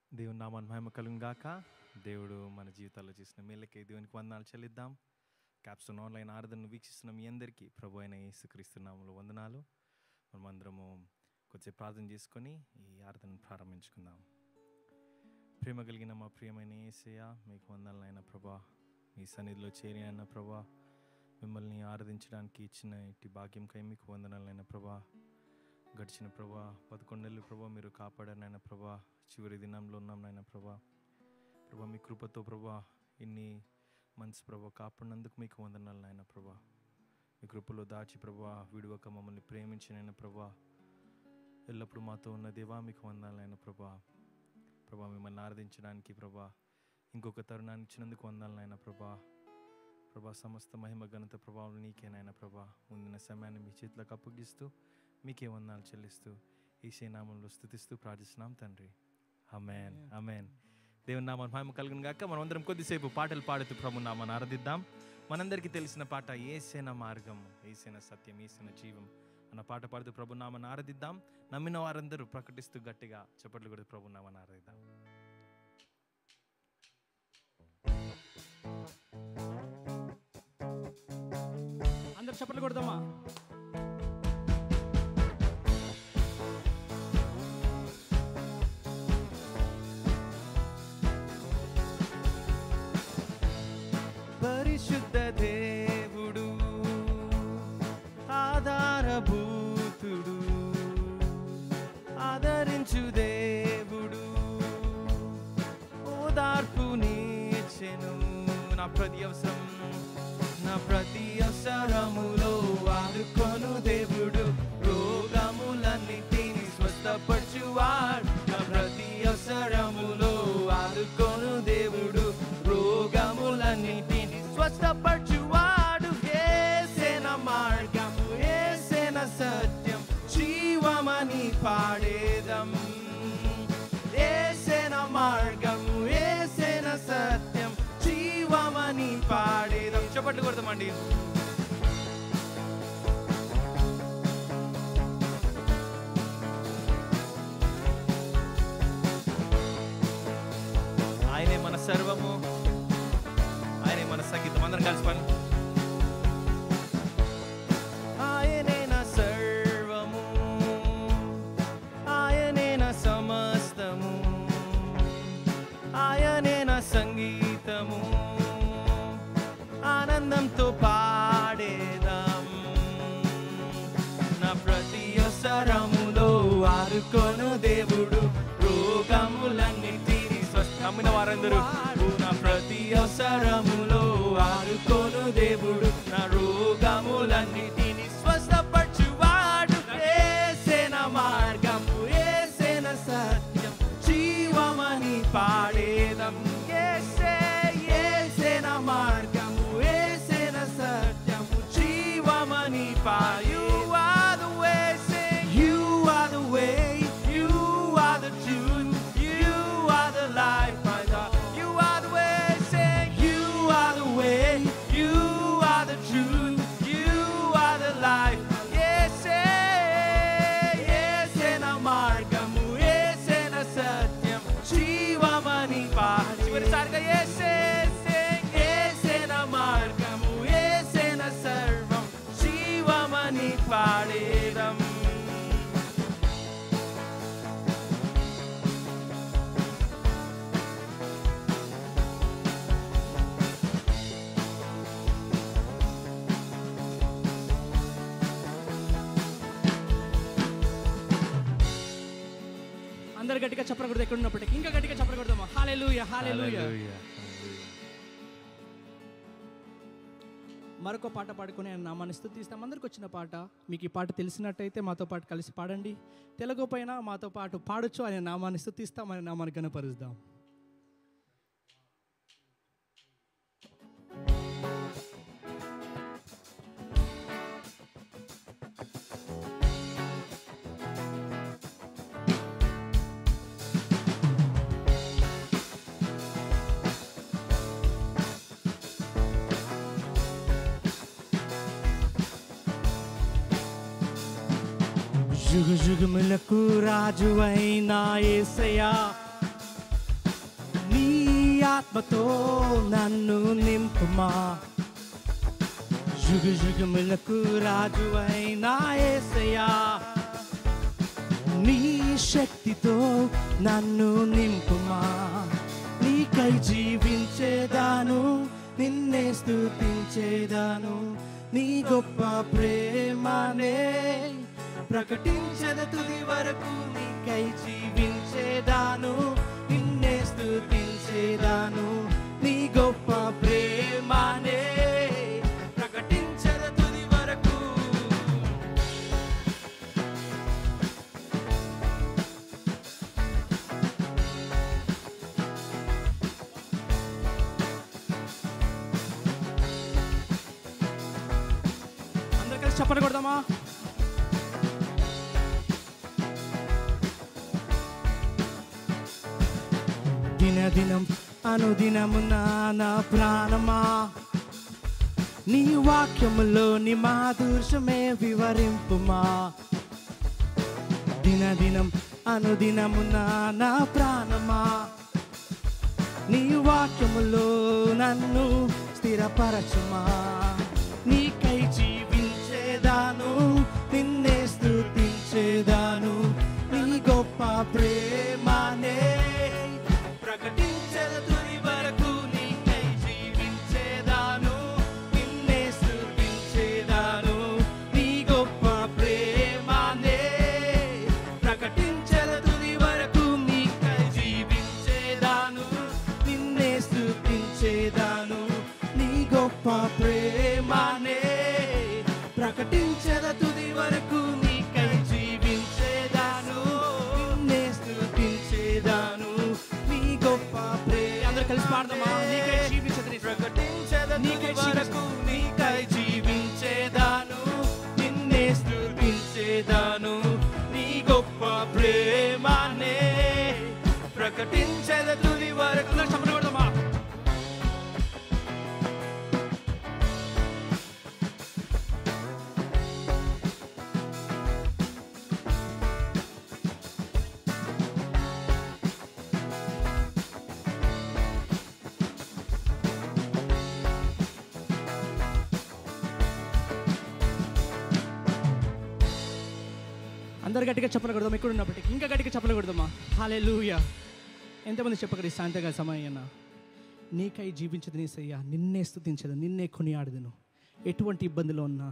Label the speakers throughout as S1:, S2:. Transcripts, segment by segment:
S1: దేవుని నామాన్ని మహిమ కలుగును గాక దేవుడు మన జీవితాల్లో చేసిన మేలకై దేవునికి వందనాలు చెల్లిద్దాం క్యాప్స్టోన్ ఆన్లైన్ ఆరాధనను వీక్షిస్తున్న మీ అందరికీ ప్రభు అయిన యేసుక్రీస్తు నామములో వందనాలు మనమందరము కొద్దిసేపు ప్రార్థన చేసుకొని ఈ ఆరాధనను ప్రారంభించుకుందాం ప్రేమ కలిగిన మా ప్రియమైన ఏసయ్య మీకు వందనాలైన ప్రభా మీ సన్నిధిలో చేరి అయిన ప్రభా మిమ్మల్ని ఆరాధించడానికి ఇచ్చిన ఇట్టి భాగ్యంకై మీకు వందనాలైన ప్రభా గడిచిన ప్రభా పదకొండేళ్ళు ప్రభా మీరు కాపాడారైన ప్రభా చివరి దినంలో ఉన్నాం నాయన ప్రభా ప్రభా మీ కృపతో ప్రభా ఇన్ని మంత్స్ ప్రభా కాపాడినందుకు మీకు వందనాలు నాయన ప్రభా మీ కృపలో దాచి ప్రభా విడువక మమ్మల్ని ప్రేమించినైన ప్రభా ఎల్లప్పుడూ మాతో ఉన్న దేవా మీకు వందాలైన ప్రభా ప్రభా మిమ్మల్ని ఆరాధించడానికి ప్రభా ఇంకొక తరుణాన్ని ఇచ్చినందుకు వందాలనైనా ప్రభా ప్రభా సమస్త మహిమ ఘనత ప్రభావం నీకేనాయన ప్రభా ముందున్న సమయాన్ని మీ చేతులకు అప్పగిస్తూ మీకే వందనాలు చెల్లిస్తూ ఈసే నామంలో స్థుతిస్తూ ప్రార్థిస్తున్నాం తండ్రి అమెన్ అమెన్ దేవుని నామం మహిమ కలుగును గాక మనం అందరం కొద్దిసేపు పాటలు పాడుతూ ప్రభు నామాన్ని ఆరాధిద్దాం మనందరికీ తెలిసిన పాట ఏసేన మార్గం ఏసేన సత్యం ఏసేన జీవం అన్న పాట పాడుతూ ప్రభు నామాన్ని ఆరాధిద్దాం నమ్మిన వారందరూ ప్రకటిస్తూ గట్టిగా చప్పట్లు కొడుతూ ప్రభు నామాన్ని ఆరాధిద్దాం
S2: అందరు చప్పట్లు కొడదామా
S1: పరిశుద్ధ దేవుడు ఆధారభూతుడు ఆదరించు దేవుడు ఓదార్పు నీచెను నా ప్రతి అవసరం నా ప్రతి అవసరములో ఆదుకొను దేవుడు రోగములన్నిటిని స్వస్థపరచువాడు నా ప్రతి అవసరములో ఆదుకొను దేవుడు రోగములన్నిటిని స్వస్థపరచువాడు ఏసేన మార్గము ఏసేన సత్యం జీవమని పాడేదం ఏసేన మార్గము ఏసేన సత్యం జీవమని పాడేదం చెప్పట్లు కొడతామండి ఆయనే మన సర్వము ఆయనే మన సంగీతం అందరం కలిసి పని ఆయనే నా సర్వము ఆయనే నా సమస్తము ఆయనే నా సంగీతము ఆనందంతో పాడేదాం నా ప్రతి అవసరములో ఆరుకొను దేవుడు రోగములన్నిటిని స్వస్థమైన వారందరూ నా ప్రతి అవసరములో ఆరుకొను దేవుడు నా రోగములన్నిటిని స్వస్థపరచువాడు ఏసేన మార్గము ఏసేన సత్యం జీవమని పాడేదం ఏసే ఏసేన మార్గము ఏసేన సత్యము జీవమని పాడు You are the way, say you are the way, you are the truth, you are the life, my God. You are the way, say you are the way, you are the truth, you are the life. Yes, yes, na మార్గము ఏసేన సత్యం జీవమని పాడి చివరిసారిగా ఏసే ఏసేన మార్గము ఏసేన సర్వం జీవమని పాడేదం
S2: అందరు గట్టిగా చప్పట్లు కొడతా ఎక్కడ ఉన్నప్పటికీ ఇంకా గట్టిగా చప్పట్లు కొడదామా హాలేలుయ హాలేలుయ మరొక పాట పాడుకుని ఆయన నామాన్ని స్థుతిస్తాం అందరికి వచ్చిన పాట మీకు ఈ పాట తెలిసినట్టయితే మాతో పాటు కలిసి పాడండి తెలుగు పైన మాతో పాటు పాడొచ్చు ఆయన నామాన్ని స్థుతిస్తాం ఆయన నామాన్ని కనపరుస్తాం యుగ యుగములకు రాజు అయినా ఏసయ్యా ఆత్మతో నన్ను నింపుమా యుగ యుగములకు రాజు అయినా ఏసయ్యా నీ శక్తితో నన్ను నింపుమా నీకై జీవించేదాను నిన్నే స్తుతించేదాను నీ గొప్ప ప్రేమనే ప్రకటించద తుది వరకు నీకై జీవించేదాను నిన్నే స్తుతించేదాను నీ గొప్ప ప్రేమనే ప్రకటించద తుది వరకు అందరు కలిసి చప్పట కొడదామా దినదినం అనుదినమున నా ప్రాణమా నీ వాక్యములో నీ మాధుర్యమే వివరింపుమా దినదినం అనుదినమున నా ప్రాణమా నీ వాక్యములో నన్ను స్థిరపరచుమా నీకై జీవించేదాను నిన్నే స్తుతించేదాను నీ గొప్ప ప్రేమనే ప్రకటించద తుది వరకు నీకై జీవించేదాను నిన్నే స్తుతించేదాను నీ గొప్ప ప్రేమనే ప్రకటించద తుది వరకు నీకై జీవించేదాను నిన్నే స్తుతించేదాను నీ గొప్ప ప్రేమనే ప్రకటించద తుది వరకు నీకై జీవించేదాను నిన్నే స్తుతించేదాను నీ గొప్ప ప్రేమ అందరూ కలిసి పాడదామా నీకై జీవించదని ప్రకటించద నీకై వరకు నీకై జీవించేదాను నిన్నే స్తుతించేదాను నీ గొప్ప ప్రేమనే ప్రకటించద తుది వరకు చప్పట్లు కొడదామా అందరు గట్టిగా చెప్పకూడదాం ఎక్కడ ఉన్నప్పటికీ ఇంకా గట్టిగా చెప్పకూడదమ్మా హాలే లూయా ఎంతమంది చెప్పగలి సాయంత్రకాల సమయం నీకై జీవించదు నీ సయ్యా నిన్నే స్థుతించదు నిన్నే కొనియాడదును ఎటువంటి ఇబ్బందిలో ఉన్నా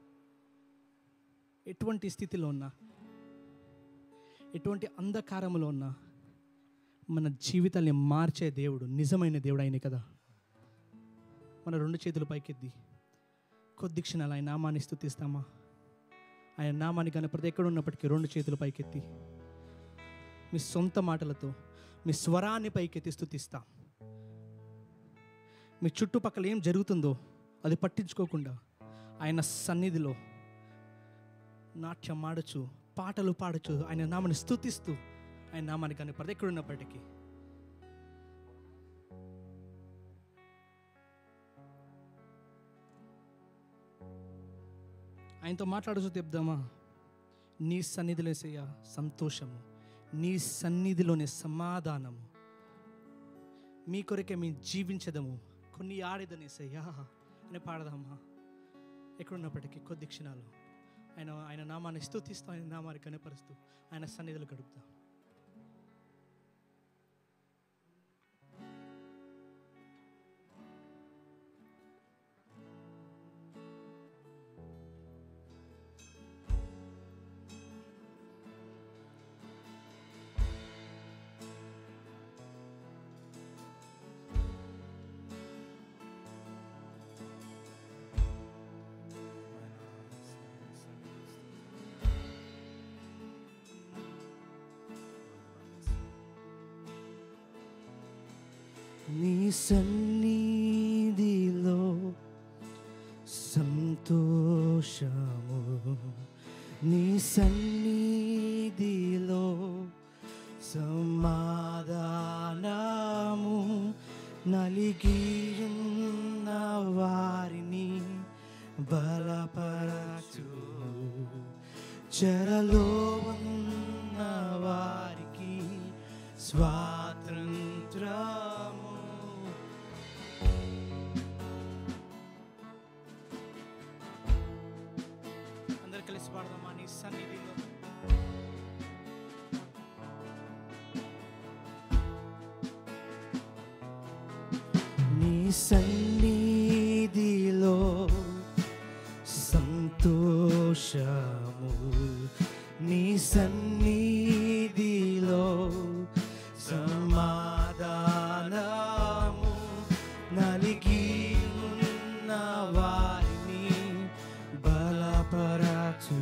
S2: ఎటువంటి స్థితిలో ఉన్నా ఎటువంటి అంధకారములో ఉన్నా మన జీవితాల్ని మార్చే దేవుడు నిజమైన దేవుడు ఆయనే కదా మన రెండు చేతులు పైకెత్తి కొద్ది క్షణాలు ఆయన నామాన్ని స్థుతిస్తామా ఆయన నామాన్ని కానీ ప్రతి ఎక్కడ ఉన్నప్పటికీ రెండు చేతులు పైకెత్తి మీ సొంత మాటలతో మీ స్వరాన్ని పైకెత్తి స్థుతిస్తాం మీ చుట్టుపక్కల ఏం జరుగుతుందో అది పట్టించుకోకుండా ఆయన సన్నిధిలో నాట్యం ఆడచ్చు పాటలు పాడచ్చు ఆయన నామాన్ని స్థుతిస్తూ ఆయన నామాన్ని కానీ ప్రతి ఎక్కడ ఉన్నప్పటికీ ఆయనతో మాట్లాడుతూ చెప్దామా నీ సన్నిధిలో ఏసయ్యా సంతోషము నీ సన్నిధిలోనే సమాధానము మీ కొరకే మేము జీవించదము కొన్ని ఆడేదనేసయ్యా అని పాడదామా ఎక్కడున్నప్పటికీ కొద్ది క్షణాలు ఆయన ఆయన నామాన్ని స్థుతిస్తూ ఆయన నామాన్ని కనపరుస్తూ ఆయన సన్నిధిలో గడుపుతాం నీ సన్నిధిలో సంతోషము నీ సన్నిధిలో సమాధానము నలిగి ఉన్న వారిని బలపరచు చెరలో ఉన్న వారికి స్వాతంత్రము కలిసి పాడదామా నీ సన్నిధిలో నీ సన్నిధిలో సంతోషము నీ సన్నిధిలో సమాధానము నలిగి ఉన్న వారిని బలపరచు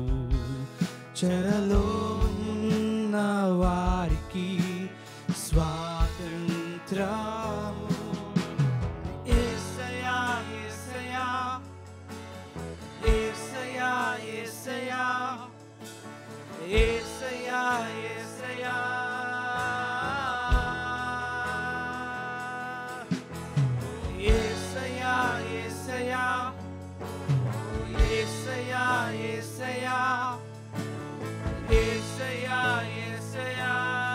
S2: చెరలో ఉన్న వారికి స్వాతంత్రము ఏసయా ఏసయా ఏసయా ఏసయా ఏసయా ఏసయా ఏసయా ఏసయా ఏసయా ఏసయా ఏసయా ఏసయా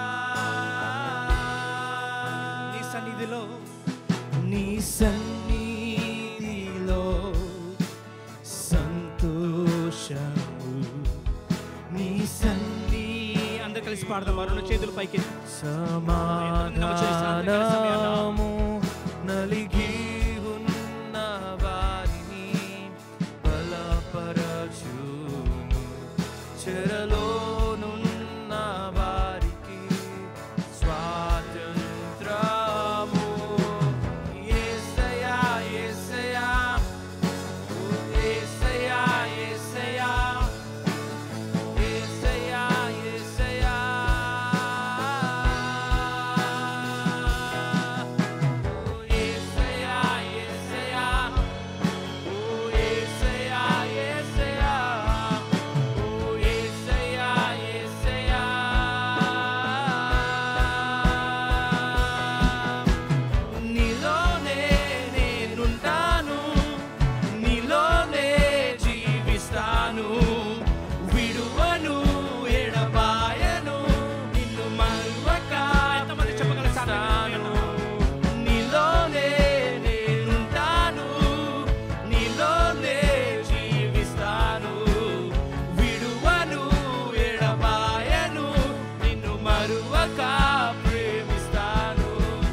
S2: నీ సన్నిధిలో నీ సన్నిధిలో సంతోషము నీ సన్ని అందరు కలిసి పాడదాం రెండు చేతులు పైకి
S1: సమాధానము నలిగి ఉన్న వారిని బలపరచును చెరలోనున్న వారికి స్వాతంత్రము యేసయ్యా యేసయ్యా యేసయ్యా యేసయ్యా యేసయ్యా యేసయ్యా యేసయ్యా యేసయ్యా ఓ యేసయ్యా యేసయ్యా ఓ యేసయ్యా యేసయ్యా నీలోనే నేనుంటాను నీలోనే జీవిస్తాను విడువను ఎడబాయను నిన్ను మరువక ఎంతమంది చెప్పగలుగుతాను నీలోనే నేనుంటాను నీలోనే జీవిస్తాను విడువను ఎడబాయను నిన్ను మరువక ప్రేమిస్తాను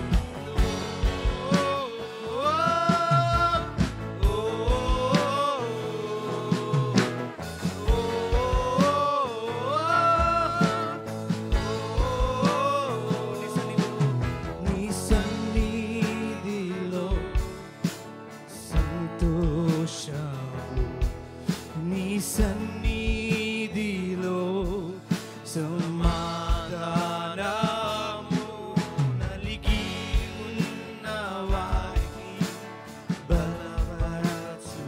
S1: నీ సన్నిధిలో సంతోషము నీ సన్నిధిలో సమాధానము నలిగి ఉన్న వారికి బలపరచు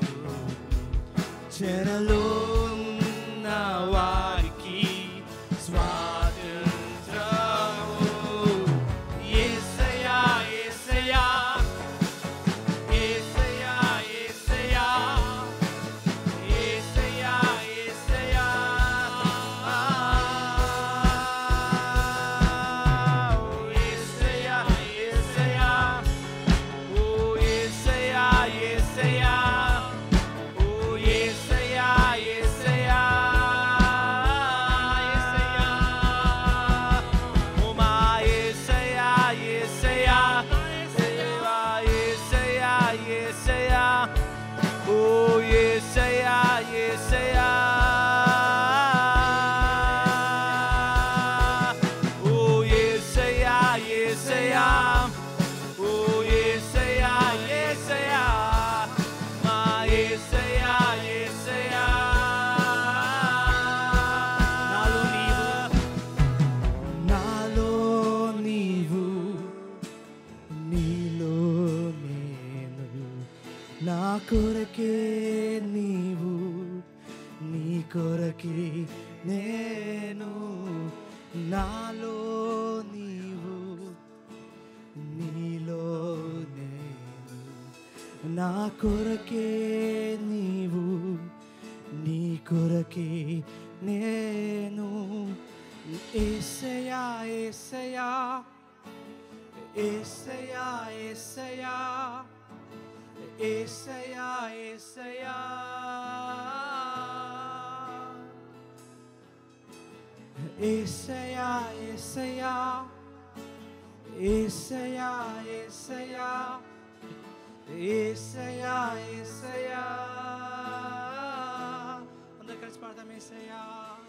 S1: చెరలో ఉన్న వారికి స్వాతంత్రము యేసయ్యా యేసయ్యా యేసయ్యా యేసయ్యా యేసయ్యా యేసయ్యా ఓ యేసయ్యా యేసయ్యా ఓ యేసయ్యా యేసయ్యా ఓ యేసయ్యా యేసయ్యా యేసయ్యా ఓ మా యేసయ్యా యేసయ్యా యేసయ్యా యేసయ్యా ఓ యేసయ్యా యేసయ్యా ఓ యేసయ్యా యేసయ్యా ఓ యేసయ్యా యేసయ్యా మా యేసయ్యా యేసయ్యా నాలో నీవు నాలో నీవు నీలో నేను నా కొరకే నీవు నీ కొరకే నేను నాలో నీవు నీలో నేను నా కొరకే నీవు నీ కొరకే నేను ఏసయా ఏసయా ఏసయా ఏసయా ఏసయా ఏసయా
S2: ఏసయా ఏసయా ఏసయా ఏసయా ఏసయా ఏసయా అందరు కలిసి పాడదాం ఏసయా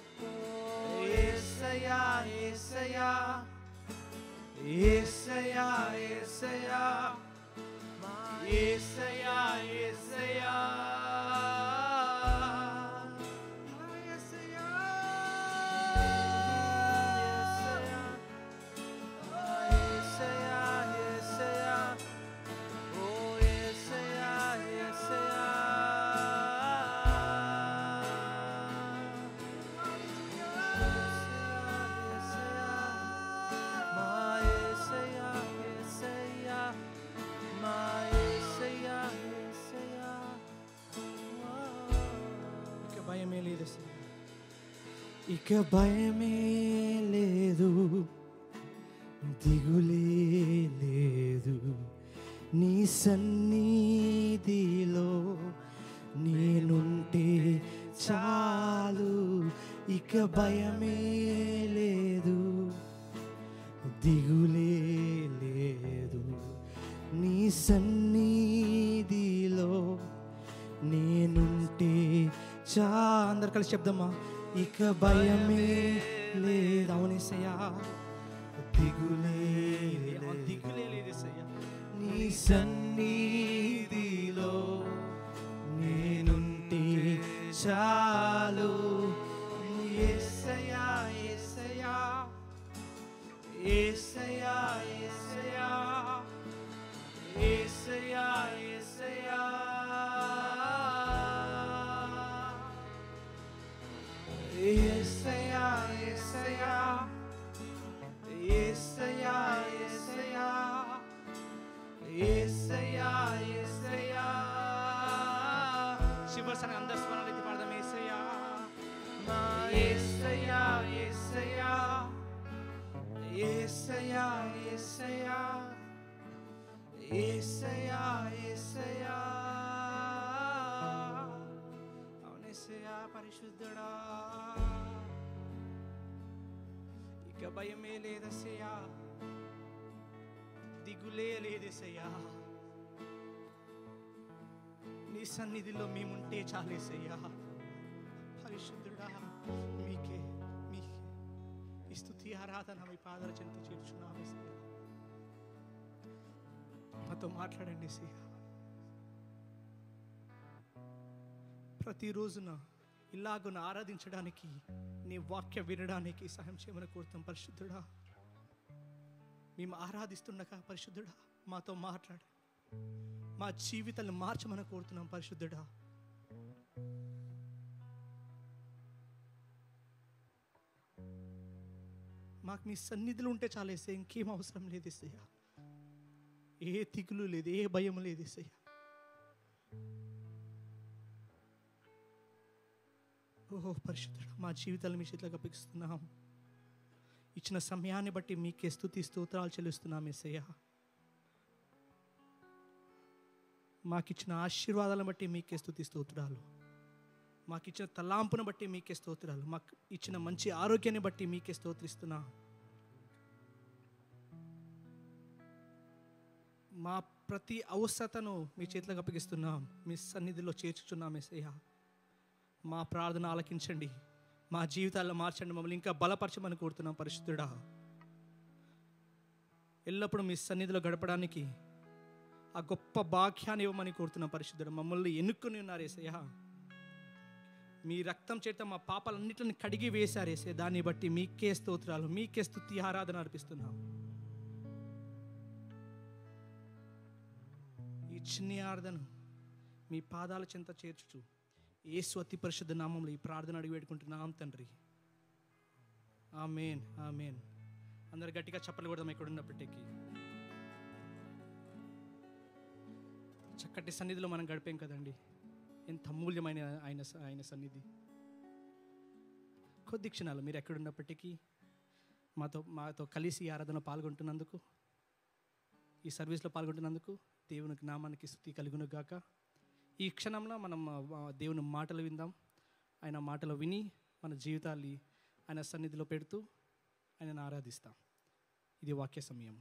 S2: ఏసయా ఏసయా ఏసయా ఏసయా ఏసయా ఏసయా ఏసయా ఏసయా ఏసయా ఓ ఏసయా ఏసయా మా ఏసయా ఏసయా మా ఏసయా ఏసయా ఇక భయమే లేదు ఇక భయమే లేదు దిగులే లేదు నీ సన్నిధిలో నేనుంటే చాలు ఇక భయమే లేదు దిగులే లేదు నీ సన్నిధిలో నేనుంటే చా అందరు కలిసి చెప్దామా ఇక భయమే లేదు అవునేసయ్యా దిగులే లేదు. దిగులే లేదేసయ్యా నీ సన్నిధిలో నేనుంటే చాలు ఏసయ్యా ఏసయ్యా ఏసయ్యా ఏసయ్యా ఏసయ్యా ఏసయ్యా ఏసయ్యా ఏసయ్యా ఏసయ్యా ఏసయ్యా ఏసయ్యా ఏసయ్యా శివసన అందరి స్వరాలు ఎత్తి పాడదాం ఏసయ్యా మా ఏసయ్యా ఏసయ్యా ఏసయ్యా ఏసయ్యా ఏసయ్యా ఏసయ్యా అవునేసయ్యా పరిశుద్ధుడా ఇక భయమే లేదసయ్యా దిగులే లేదేసయ్యా నీ సన్నిధిలో మేముంటే చాలేసయ్యా పరిశుద్ధుడా మీకే మీకే ఈ స్థుతి ఆరాధన మీ పాదల చెంత చేర్చున్నాము మాతో మాట్లాడండి సయ్యా ప్రతిరోజున ఇలాగున ఆరాధించడానికి నీ వాక్య వినడానికి సహాయం చేయమని కోరుతాం పరిశుద్ధుడా మేము ఆరాధిస్తుండగా పరిశుద్ధుడా మాతో మాట్లాడు మా జీవితాలను మార్చమని కోరుతున్నాం పరిశుద్ధుడా మాకు మీ సన్నిధిలో ఉంటే చాలేసే ఇంకేం అవసరం లేదు ఇసయ్యా ఏ తిగులు లేదు ఏ భయం లేదు ఇసయ్యా ఓహో పరిశుద్ధుడు మా జీవితాలు మీ చేతిలోకి అప్పగిస్తున్నాం ఇచ్చిన సమయాన్ని బట్టి మీకే స్థుతి స్తోత్రాలు చెల్లిస్తున్నాం ఎస్సయ్యా మాకిచ్చిన ఆశీర్వాదాలను బట్టి మీకే స్థుతి స్తోత్రాలు మాకిచ్చిన తలాంపును బట్టి మీకే స్తోత్రాలు మాకు ఇచ్చిన మంచి ఆరోగ్యాన్ని బట్టి మీకే స్తోత్రిస్తున్నా మా ప్రతి అవసరతను మీ చేతిలోకి అప్పగిస్తున్నాం మీ సన్నిధిలో చేర్చుచున్నాం ఎస్సయ్యా మా ప్రార్థన ఆలకించండి మా జీవితాల్లో మార్చండి మమ్మల్ని ఇంకా బలపరచమని కోరుతున్నాం పరిశుద్ధుడా ఎల్లప్పుడూ మీ సన్నిధిలో గడపడానికి ఆ గొప్ప భాగ్యాన్ని ఇవ్వమని కోరుతున్నాం పరిశుద్ధుడు మమ్మల్ని ఎన్నుకొని ఉన్నారు ఏసయ్యా మీ రక్తం చేత మా పాపాలన్నిటిని కడిగి వేశారు ఏసే దాన్ని బట్టి మీకే స్తోత్రాలు మీకే స్తుతి ఆరాధన అర్పిస్తున్నాం ఈ చిన్ని ఆరాధన మీ పాదాల చెంత చేర్చుచు యేసు అతి పరిశుద్ధ నామంలో ఈ ప్రార్థన అడిగి పెట్టుకుంటున్నాం తండ్రి ఆమెన్ ఆమెన్ అందరు గట్టిగా చెప్పలు కొడదాం ఇక్కడ ఉన్నప్పటికీ చక్కటి సన్నిధిలో మనం గడిపాం కదండి ఎంత అమూల్యమైన ఆయన ఆయన సన్నిధి కొద్ది క్షణాలు మీరు ఎక్కడున్నప్పటికీ మాతో మాతో కలిసి ఈ ఆరాధన పాల్గొంటున్నందుకు ఈ సర్వీస్లో పాల్గొంటున్నందుకు దేవునికి నామానికి స్థుతి కలుగును గాక ఈ క్షణంలో మనం ఆ, దేవుని మాటలు విందాం ఆయన మాటలు విని మన జీవితాన్ని ఆయన సన్నిధిలో పెడుతూ ఆయనను ఆరాధిస్తాం ఇది వాక్య సమయం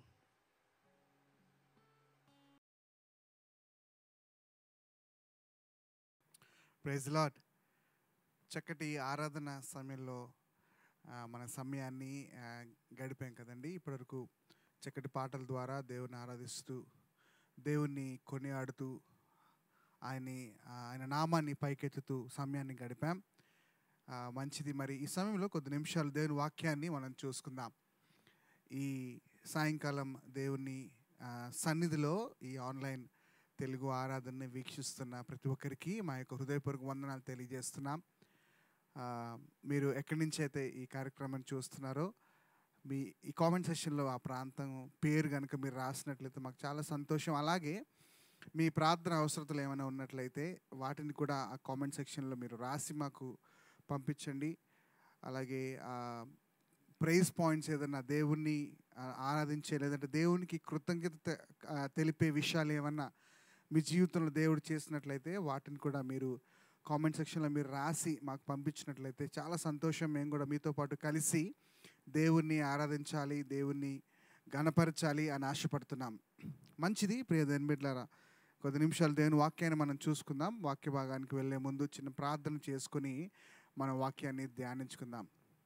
S3: ప్రైజ్ లాడ్ చక్కటి ఆరాధన సమయంలో ఆ, మన సమయాన్ని ఆ, గడిపాం కదండి ఇప్పటివరకు చక్కటి పాటల ద్వారా దేవుని ఆరాధిస్తూ దేవుణ్ణి కొనియాడుతూ ఆయన్ని ఆ, ఆయన నామాన్ని పైకెత్తుతూ సమయాన్ని గడిపాం ఆ, మంచిది మరి ఈ సమయంలో కొద్ది నిమిషాలు దేవుని వాక్యాన్ని మనం చూసుకుందాం ఈ సాయంకాలం దేవుని ఆ, సన్నిధిలో ఈ ఆన్లైన్ తెలుగు ఆరాధనని వీక్షిస్తున్న ప్రతి ఒక్కరికి మా యొక్క హృదయపూర్వక వందనాలు తెలియజేస్తున్నాం ఆ, మీరు ఎక్కడి నుంచి అయితే ఈ కార్యక్రమాన్ని చూస్తున్నారో మీ ఈ కామెంట్ సెషన్లో ఆ ప్రాంతం పేరు కనుక మీరు రాసినట్లయితే మాకు చాలా సంతోషం అలాగే మీ ప్రార్థన అవసరతలు ఏమైనా ఉన్నట్లయితే వాటిని కూడా ఆ కామెంట్ సెక్షన్లో మీరు రాసి మాకు పంపించండి అలాగే ప్రైజ్ పాయింట్స్ ఏదైనా దేవుణ్ణి ఆ, ఆరాధించే లేదంటే దేవునికి కృతజ్ఞత తె- ఆ, తెలిపే విషయాలు ఏమన్నా మీ జీవితంలో దేవుడు చేసినట్లయితే వాటిని కూడా మీరు కామెంట్ సెక్షన్లో మీరు రాసి మాకు పంపించినట్లయితే చాలా సంతోషం మేము కూడా మీతో పాటు కలిసి దేవుణ్ణి ఆరాధించాలి దేవుణ్ణి గణపరచాలి అని ఆశపడుతున్నాం మంచిది ప్రియ దేని బిడ్డలారా కొద్ది నిమిషాలు దేవుని వాక్యాన్ని మనం చూసుకుందాం వాక్య భాగానికి వెళ్ళే ముందు చిన్న ప్రార్థన చేసుకుని మన వాక్యాన్ని ధ్యానించుకుందాం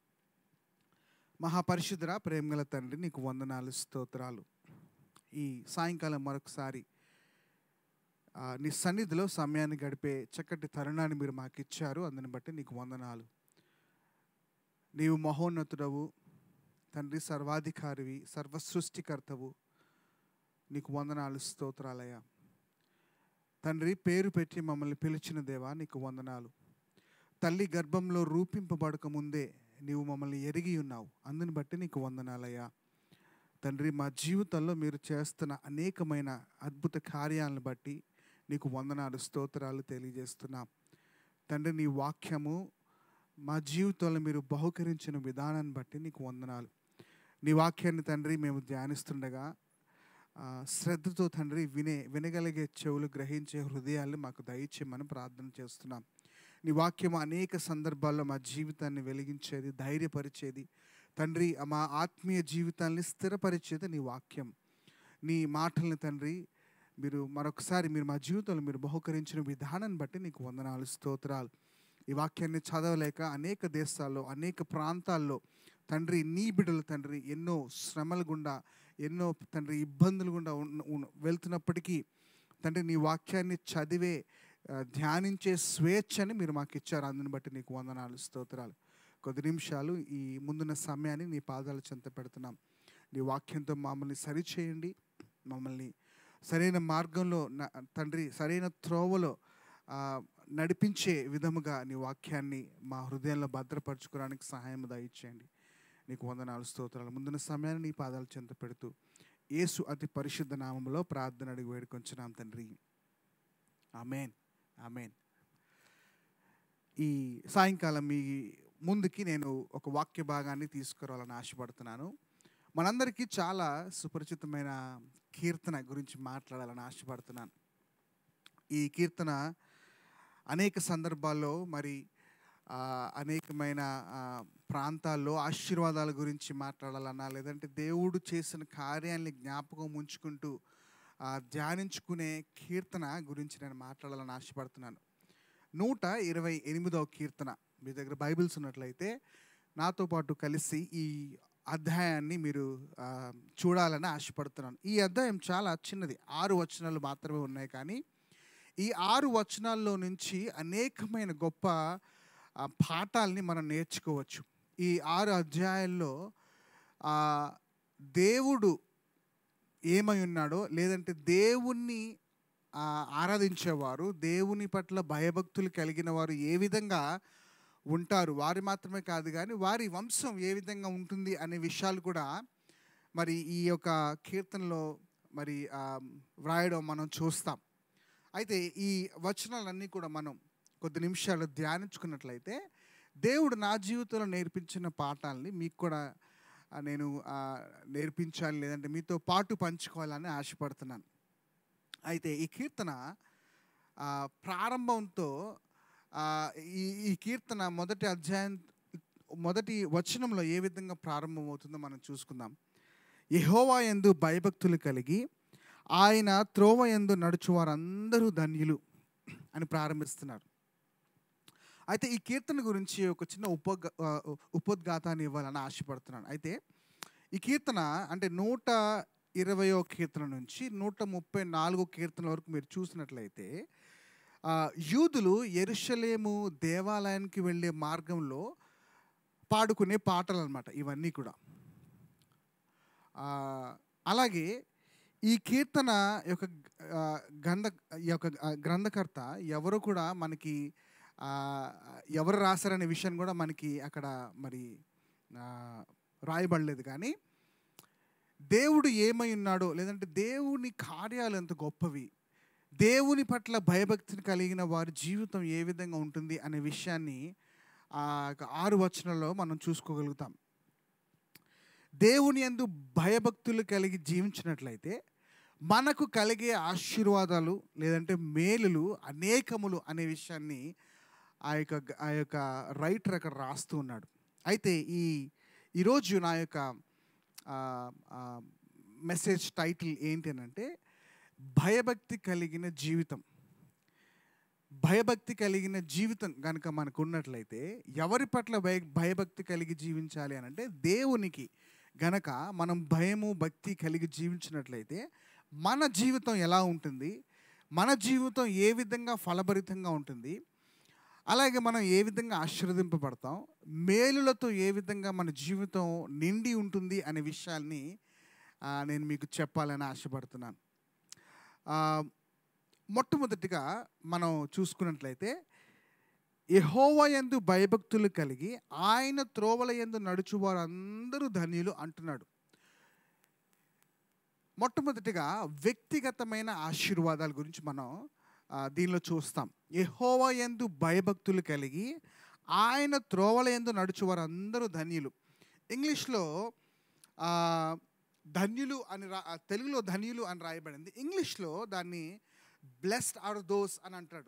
S3: మహాపరిశుద్ధర ప్రేమగల తండ్రి నీకు వందనాలు స్తోత్రాలు ఈ సాయంకాలం మరొకసారి ఆ, నీ సన్నిధిలో సమయాన్ని గడిపే చక్కటి తరుణాన్ని మీరు మాకు ఇచ్చారు అందుని బట్టి నీకు వందనాలు నీవు మహోన్నతుడవు తండ్రి సర్వాధికారివి సర్వసృష్టికర్తవు నీకు వందనాలు స్తోత్రాలయ్యా తండ్రి పేరు పెట్టి మమ్మల్ని పిలిచిన దేవా నీకు వందనాలు తల్లి గర్భంలో రూపింపబడక ముందే నీవు మమ్మల్ని ఎరిగి ఉన్నావు అందుని బట్టి నీకు వందనాలయ్యా తండ్రి మా జీవితంలో మీరు చేస్తున్న అనేకమైన అద్భుత కార్యాలను బట్టి నీకు వందనాలు స్తోత్రాలు తెలియజేస్తున్నాం తండ్రి నీ వాక్యము మా జీవితంలో మీరు బహుకరించిన విధానాన్ని బట్టి నీకు వందనాలు నీ వాక్యాన్ని తండ్రి మేము ధ్యానిస్తుండగా ఆ, శ్రద్ధతో తండ్రి వినే వినగలిగే చెవులు గ్రహించే హృదయాలు మాకు దయచేయమని ప్రార్థన చేస్తున్నాం నీ వాక్యం అనేక సందర్భాల్లో మా జీవితాన్ని వెలిగించేది ధైర్యపరిచేది తండ్రి మా ఆత్మీయ జీవితాన్ని స్థిరపరిచేది నీ వాక్యం నీ మాటల్ని తండ్రి మీరు మరొకసారి మీరు మా జీవితంలో మీరు బహుకరించిన విధానాన్ని బట్టి నీకు వందనాలు స్తోత్రాలు ఈ వాక్యాన్ని చదవలేక అనేక దేశాల్లో అనేక ప్రాంతాల్లో తండ్రి నీ బిడ్డలు తండ్రి ఎన్నో శ్రమల గుండా ఎన్నో తండ్రి ఇబ్బందులు గుండా ఉన్న- ఉన్న- వెళ్తున్నప్పటికీ తండ్రి నీ వాక్యాన్ని చదివే ఆ, ధ్యానించే స్వేచ్ఛని మీరు మాకు ఇచ్చారు అందుని బట్టి నీకు వందనాలు స్తోత్రాలు కొద్ది నిమిషాలు ఈ ముందున్న సమయాన్ని నీ పాదాల చెంత పెడుతున్నాం నీ వాక్యంతో మమ్మల్ని సరిచేయండి మమ్మల్ని సరైన మార్గంలో న- తండ్రి సరైన త్రోవలో ఆ, నడిపించే విధముగా నీ వాక్యాన్ని మా హృదయంలో భద్రపరచుకోవడానికి సహాయం దయచేయండి నీకు వందనాలు స్తోత్రాలు ముందున్న సమయాన్ని నీ పాదాలు చెంత పెడుతూ యేసు అతి పరిశుద్ధ నామంలో ప్రార్థన అడిగి వేడుకొంచున్నాం తండ్రి ఆమెన్ ఆమెన్ ఈ సాయంకాలం మీ ముందుకి నేను ఒక వాక్య భాగాన్ని తీసుకురావాలని ఆశపడుతున్నాను మనందరికీ చాలా సుపరిచితమైన కీర్తన గురించి మాట్లాడాలని ఆశపడుతున్నాను ఈ కీర్తన అనేక సందర్భాల్లో మరి ఆ, అనేకమైన ఆ, ప్రాంతాల్లో ఆశీర్వాదాల గురించి మాట్లాడాలన్నా లేదంటే దేవుడు చేసిన కార్యాన్ని జ్ఞాపకం ఉంచుకుంటూ ఆ, ధ్యానించుకునే కీర్తన గురించి నేను మాట్లాడాలని ఆశపడుతున్నాను నూట ఇరవై ఎనిమిదవ కీర్తన మీ దగ్గర బైబిల్స్ ఉన్నట్లయితే నాతో పాటు కలిసి ఈ అధ్యాయాన్ని మీరు ఆ, చూడాలని ఆశపడుతున్నాను ఈ అధ్యాయం చాలా చిన్నది ఆరు వచనాలు మాత్రమే ఉన్నాయి కానీ ఈ ఆరు వచనాల్లో నుంచి అనేకమైన గొప్ప ఆ, పాఠాలని మనం నేర్చుకోవచ్చు ఈ ఆరు అధ్యాయాల్లో ఆ, దేవుడు ఏమై ఉన్నాడో లేదంటే దేవుణ్ణి ఆ, ఆరాధించేవారు దేవుని పట్ల భయభక్తులు కలిగిన వారు ఏ విధంగా ఉంటారు వారి మాత్రమే కాదు కానీ వారి వంశం ఏ విధంగా ఉంటుంది అనే విషయాలు కూడా మరి ఈ యొక్క కీర్తనలో మరి ఆ, వ్రాయడం మనం చూస్తాం అయితే ఈ వచనాలన్నీ కూడా మనం కొద్ది నిమిషాలు ధ్యానించుకున్నట్లయితే దేవుడు నా జీవితంలో నేర్పించిన పాఠాలని మీకు కూడా ఆ, నేను ఆ, నేర్పించాలి లేదంటే మీతో పాటు పంచుకోవాలని ఆశపడుతున్నాను అయితే ఈ కీర్తన ఆ, ప్రారంభంతో ఆ, ఈ ఈ కీర్తన మొదటి అధ్యాయం మొదటి వచనంలో ఏ విధంగా ప్రారంభమవుతుందో మనం చూసుకుందాం యెహోవా యందు భయభక్తులు కలిగి ఆయన త్రోవ యందు నడుచు వారందరూ ధన్యులు అని ప్రారంభిస్తున్నారు అయితే ఈ కీర్తన గురించి ఒక చిన్న ఉపగ ఆ, ఉపోద్ఘాతాన్ని ఇవ్వాలని ఆశపడుతున్నాను అయితే ఈ కీర్తన అంటే నూట ఇరవయో కీర్తన నుంచి నూట ముప్పై నాలుగో కీర్తన వరకు మీరు చూసినట్లయితే ఆ, యూదులు ఎరుషలేము దేవాలయానికి వెళ్ళే మార్గంలో పాడుకునే పాటలు అనమాట ఇవన్నీ కూడా ఆ, అలాగే ఈ కీర్తన యొక్క ఆ, గంధ ఈ యొక్క ఆ, గ్రంథకర్త ఎవరు కూడా మనకి ఆ, ఎవరు రాశారనే విషయం కూడా మనకి అక్కడ మరి ఆ, రాయబడలేదు కానీ దేవుడు ఏమై ఉన్నాడో లేదంటే దేవుని కార్యాలు ఎంత గొప్పవి దేవుని పట్ల భయభక్తిని కలిగిన వారి జీవితం ఏ విధంగా ఉంటుంది అనే విషయాన్ని ఆ యొక్క ఆరు వచనంలో మనం చూసుకోగలుగుతాం దేవుని యందు భయభక్తులు కలిగి జీవించినట్లయితే మనకు కలిగే ఆశీర్వాదాలు లేదంటే మేలులు అనేకములు అనే విషయాన్ని ఆ యొక్క ఆ యొక్క రైటర్ అక్కడ రాస్తూ ఉన్నాడు అయితే ఈ ఈరోజు నా యొక్క ఆ, ఆ, మెసేజ్ టైటిల్ ఏంటి అని అంటే భయభక్తి కలిగిన జీవితం భయభక్తి కలిగిన జీవితం కనుక మనకు ఉన్నట్లయితే ఎవరి పట్ల భయ భయభక్తి కలిగి జీవించాలి అని అంటే దేవునికి గనక మనం భయము భక్తి కలిగి జీవించినట్లయితే మన జీవితం ఎలా ఉంటుంది మన జీవితం ఏ విధంగా ఫలభరితంగా ఉంటుంది అలాగే మనం ఏ విధంగా ఆశీర్వదింపబడతాం మేలులతో ఏ విధంగా మన జీవితం నిండి ఉంటుంది అనే విషయాల్ని ఆ, నేను మీకు చెప్పాలని ఆశపడుతున్నాను ఆ, మొట్టమొదటిగా మనం చూసుకున్నట్లయితే యెహోవా యందు భయభక్తులు కలిగి ఆయన త్రోవల యందు నడుచు వారందరూ ధన్యులు అంటున్నాడు మొట్టమొదటిగా వ్యక్తిగతమైన ఆశీర్వాదాల గురించి మనం ఆ, దీనిలో చూస్తాం యెహోవా యందు భయభక్తులు కలిగి ఆయన త్రోవల యందు నడుచు వారందరూ ధన్యులు ఇంగ్లీష్లో ఆ, ధన్యులు అని రా ఆ, తెలుగులో ధన్యులు అని రాయబడింది ఇంగ్లీష్లో దాన్ని బ్లెస్డ్ ఆర్ దోస్ అని అంటాడు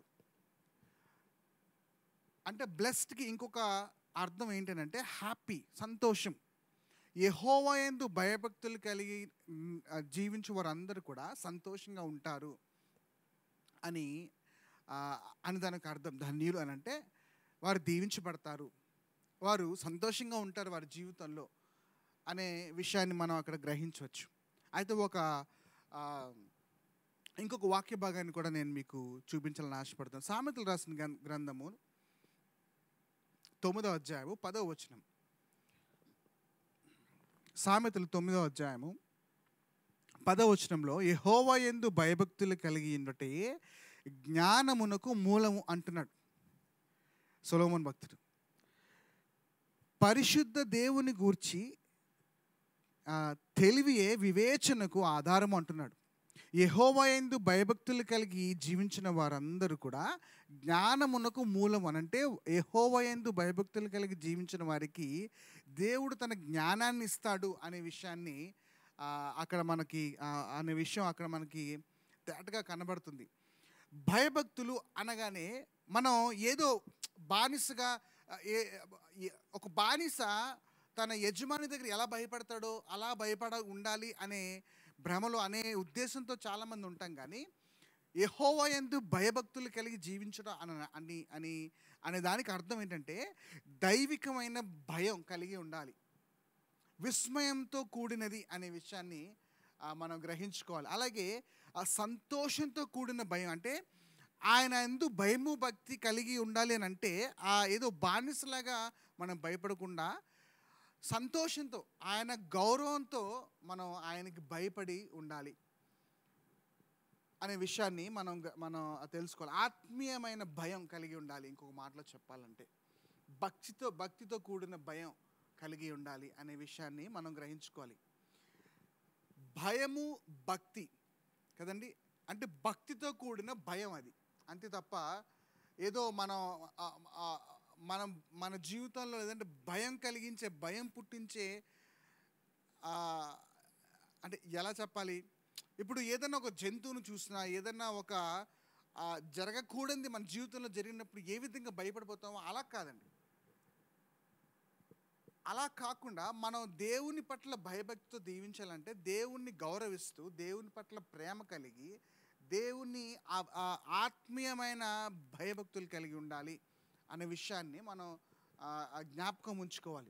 S3: అంటే బ్లెస్డ్కి ఇంకొక అర్థం ఏంటంటే హ్యాపీ సంతోషం యెహోవా యందు భయభక్తులు కలిగి మ్, ఆ, జీవించు వారందరూ కూడా సంతోషంగా ఉంటారు అని ఆ, అని దానికి అర్థం ధన్యులు అని అంటే వారు దీవించబడతారు వారు సంతోషంగా ఉంటారు వారి జీవితంలో అనే విషయాన్ని మనం అక్కడ గ్రహించవచ్చు అయితే ఒక ఆ, ఇంకొక వాక్య భాగాన్ని కూడా నేను మీకు చూపించాలని ఆశపడతాను సామెతలు రాసిన గ్రం- గ్రంథము తొమ్మిదో అధ్యాయము పదో వచనం సామెతలు తొమ్మిదో అధ్యాయము పదో వచనంలో యెహోవా యందు భయభక్తులు కలిగి ఉండటే జ్ఞానమునకు మూలము అంటున్నాడు సొలోమన్ భక్తుడు పరిశుద్ధ దేవుని గూర్చి ఆ, తెలివియే వివేచనకు ఆధారం అంటున్నాడు యెహోవయందు భయభక్తులు కలిగి జీవించిన వారందరూ కూడా జ్ఞానమునకు మూలం అనంటే యెహోవయందు భయభక్తులు కలిగి జీవించిన వారికి దేవుడు తన జ్ఞానాన్ని ఇస్తాడు అనే విషయాన్ని ఆ, అక్కడ మనకి ఆ, అనే విషయం అక్కడ మనకి తేటగా కనబడుతుంది భయభక్తులు అనగానే మనం ఏదో బానిసగా ఆ, ఏ ఏ- ఒక బానిస తన యజమాని దగ్గర ఎలా భయపడతాడో అలా భయపడ ఉండాలి అనే భ్రమలో అనే ఉద్దేశంతో చాలామంది ఉంటాం కానీ యెహోవా యందు భయభక్తులు కలిగి జీవించడం అని అని అని అనే దానికి అర్థం ఏంటంటే దైవికమైన భయం కలిగి ఉండాలి విస్మయంతో కూడినది అనే విషయాన్ని ఆ, మనం గ్రహించుకోవాలి అలాగే ఆ సంతోషంతో కూడిన భయం అంటే ఆయన ఎందు భయము భక్తి కలిగి ఉండాలి అని అంటే ఆ ఏదో బానిసలాగా మనం భయపడకుండా సంతోషంతో ఆయన గౌరవంతో మనం ఆయనకి భయపడి ఉండాలి అనే విషయాన్ని మనం గ- మనం తెలుసుకోవాలి ఆత్మీయమైన భయం కలిగి ఉండాలి ఇంకొక మాటలో చెప్పాలంటే భక్తితో భక్తితో కూడిన భయం కలిగి ఉండాలి అనే విషయాన్ని మనం గ్రహించుకోవాలి భయము భక్తి కదండి అంటే భక్తితో కూడిన భయం అది అంతే తప్ప ఏదో మనం ఆ, ఆ, మనం మన జీవితంలో లేదంటే భయం కలిగించే భయం పుట్టించే ఆ, అంటే ఎలా చెప్పాలి ఇప్పుడు ఏదైనా ఒక జంతువును చూసినా ఏదైనా ఒక ఆ, జరగకూడనిది మన జీవితంలో జరిగినప్పుడు ఏ విధంగా భయపడిపోతామో అలా కాదండి అలా కాకుండా మనం దేవుని పట్ల భయభక్తితో దీవించాలంటే దేవుణ్ణి గౌరవిస్తూ దేవుని పట్ల ప్రేమ కలిగి దేవుని ఆ- ఆ ఆత్మీయమైన భయభక్తులు కలిగి ఉండాలి అనే విషయాన్ని మనం ఆ, ఆ జ్ఞాపకం ఉంచుకోవాలి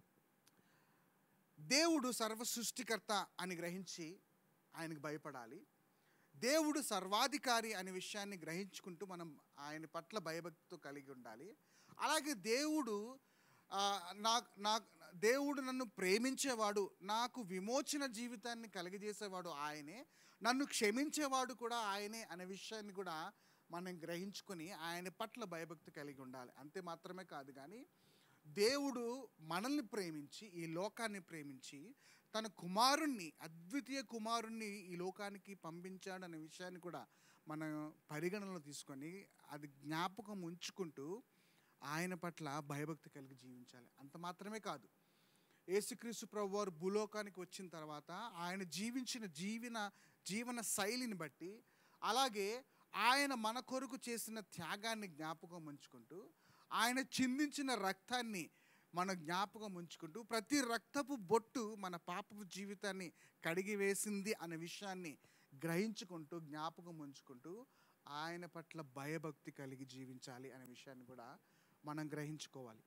S3: దేవుడు సర్వ సృష్టికర్త అని గ్రహించి ఆయనకు భయపడాలి దేవుడు సర్వాధికారి అనే విషయాన్ని గ్రహించుకుంటూ మనం ఆయన పట్ల భయభక్తితో కలిగి ఉండాలి అలాగే దేవుడు ఆ, నా నా దేవుడు నన్ను ప్రేమించేవాడు నాకు విమోచన జీవితాన్ని కలిగజేసేవాడు ఆయనే నన్ను క్షమించేవాడు కూడా ఆయనే అనే విషయాన్ని కూడా మనం గ్రహించుకొని ఆయన పట్ల భయభక్తి కలిగి ఉండాలి అంతే మాత్రమే కాదు కానీ దేవుడు మనల్ని ప్రేమించి ఈ లోకాన్ని ప్రేమించి తన కుమారుణ్ణి అద్వితీయ కుమారుణ్ణి ఈ లోకానికి పంపించాడు అనే విషయాన్ని కూడా మనం పరిగణనలో తీసుకొని అది జ్ఞాపకం ఉంచుకుంటూ ఆయన పట్ల భయభక్తి కలిగి జీవించాలి అంత మాత్రమే కాదు యేసుక్రీస్తు ప్రభు వారు భూలోకానికి వచ్చిన తర్వాత ఆయన జీవించిన జీవన జీవన శైలిని బట్టి అలాగే ఆయన మన కొరకు చేసిన త్యాగాన్ని జ్ఞాపకం ఉంచుకుంటూ ఆయన చిందించిన రక్తాన్ని మన జ్ఞాపకం ఉంచుకుంటూ ప్రతి రక్తపు బొట్టు మన పాపపు జీవితాన్ని కడిగి వేసింది అనే విషయాన్ని గ్రహించుకుంటూ జ్ఞాపకం ఉంచుకుంటూ ఆయన పట్ల భయభక్తి కలిగి జీవించాలి అనే విషయాన్ని కూడా మనం గ్రహించుకోవాలి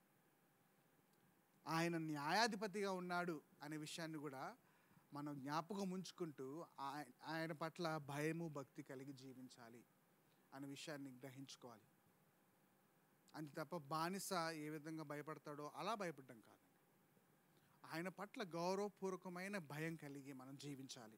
S3: ఆయన న్యాయాధిపతిగా ఉన్నాడు అనే విషయాన్ని కూడా మనం జ్ఞాపకం ఉంచుకుంటూ ఆయ- ఆయన పట్ల భయము భక్తి కలిగి జీవించాలి అనే విషయాన్ని గ్రహించుకోవాలి అంతే తప్ప బానిస ఏ విధంగా భయపడతాడో అలా భయపడడం కాదండి ఆయన పట్ల గౌరవపూర్వకమైన భయం కలిగి మనం జీవించాలి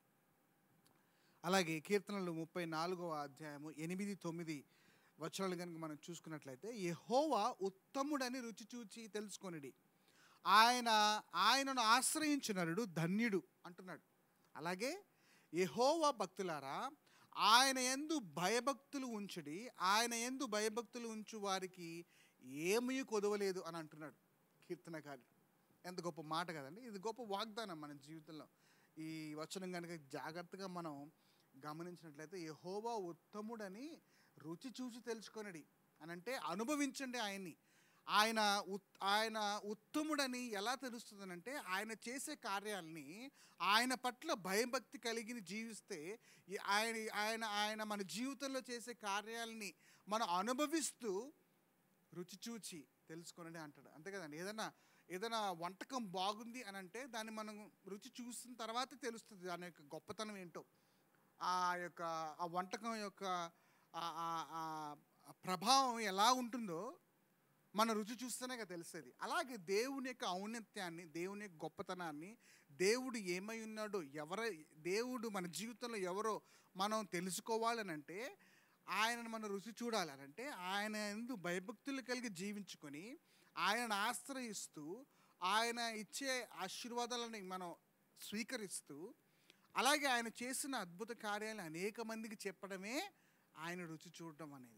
S3: అలాగే కీర్తనలు ముప్పై నాలుగవ అధ్యాయము ఎనిమిది తొమ్మిది వచనాలు కనుక మనం చూసుకున్నట్లయితే యెహోవా ఉత్తముడని రుచి చూచి తెలుసుకొనిడి ఆయన ఆయనను ఆశ్రయించునరుడు ధన్యుడు అంటున్నాడు అలాగే యెహోవా భక్తులారా ఆయన ఎందు భయభక్తులు ఉంచుడి ఆయన ఎందు భయభక్తులు ఉంచు వారికి ఏమీ కొదవలేదు అని అంటున్నాడు కీర్తనకారుడు ఎంత గొప్ప మాట కదండి ఇది గొప్ప వాగ్దానం మన జీవితంలో ఈ వచనం కనుక జాగ్రత్తగా మనం గమనించినట్లయితే యెహోవా ఉత్తముడని రుచి చూసి తెలుసుకొనడి అని అంటే అనుభవించండి ఆయన్ని ఆయన ఉత్ ఆయన ఉత్తముడని ఎలా తెలుస్తుందనంటే ఆయన చేసే కార్యాలని ఆయన పట్ల భయభక్తి కలిగి జీవిస్తే ఈ ఆయన ఆయన ఆయన మన జీవితంలో చేసే కార్యాలని మనం అనుభవిస్తూ రుచి చూచి తెలుసుకొనని అంటాడు అంతే కదండి ఏదైనా ఏదైనా వంటకం బాగుంది అని అంటే దాన్ని మనం రుచి చూసిన తర్వాత తెలుస్తుంది దాని యొక్క గొప్పతనం ఏంటో ఆ యొక్క ఆ వంటకం యొక్క ఆ- ఆ- ఆ ప్రభావం ఎలా ఉంటుందో మన రుచి చూస్తేనే కదా తెలిసేది అలాగే దేవుని యొక్క ఔన్నత్యాన్ని దేవుని యొక్క గొప్పతనాన్ని దేవుడు ఏమై ఉన్నాడో ఎవర దేవుడు మన జీవితంలో ఎవరో మనం తెలుసుకోవాలనంటే ఆయనను మనం రుచి చూడాలనంటే ఆయన ఎందు భయభక్తులు కలిగి జీవించుకొని ఆయనను ఆశ్రయిస్తూ ఆయన ఇచ్చే ఆశీర్వాదాలని మనం స్వీకరిస్తూ అలాగే ఆయన చేసిన అద్భుత కార్యాలు అనేక మందికి చెప్పడమే ఆయన రుచి చూడటం అనేది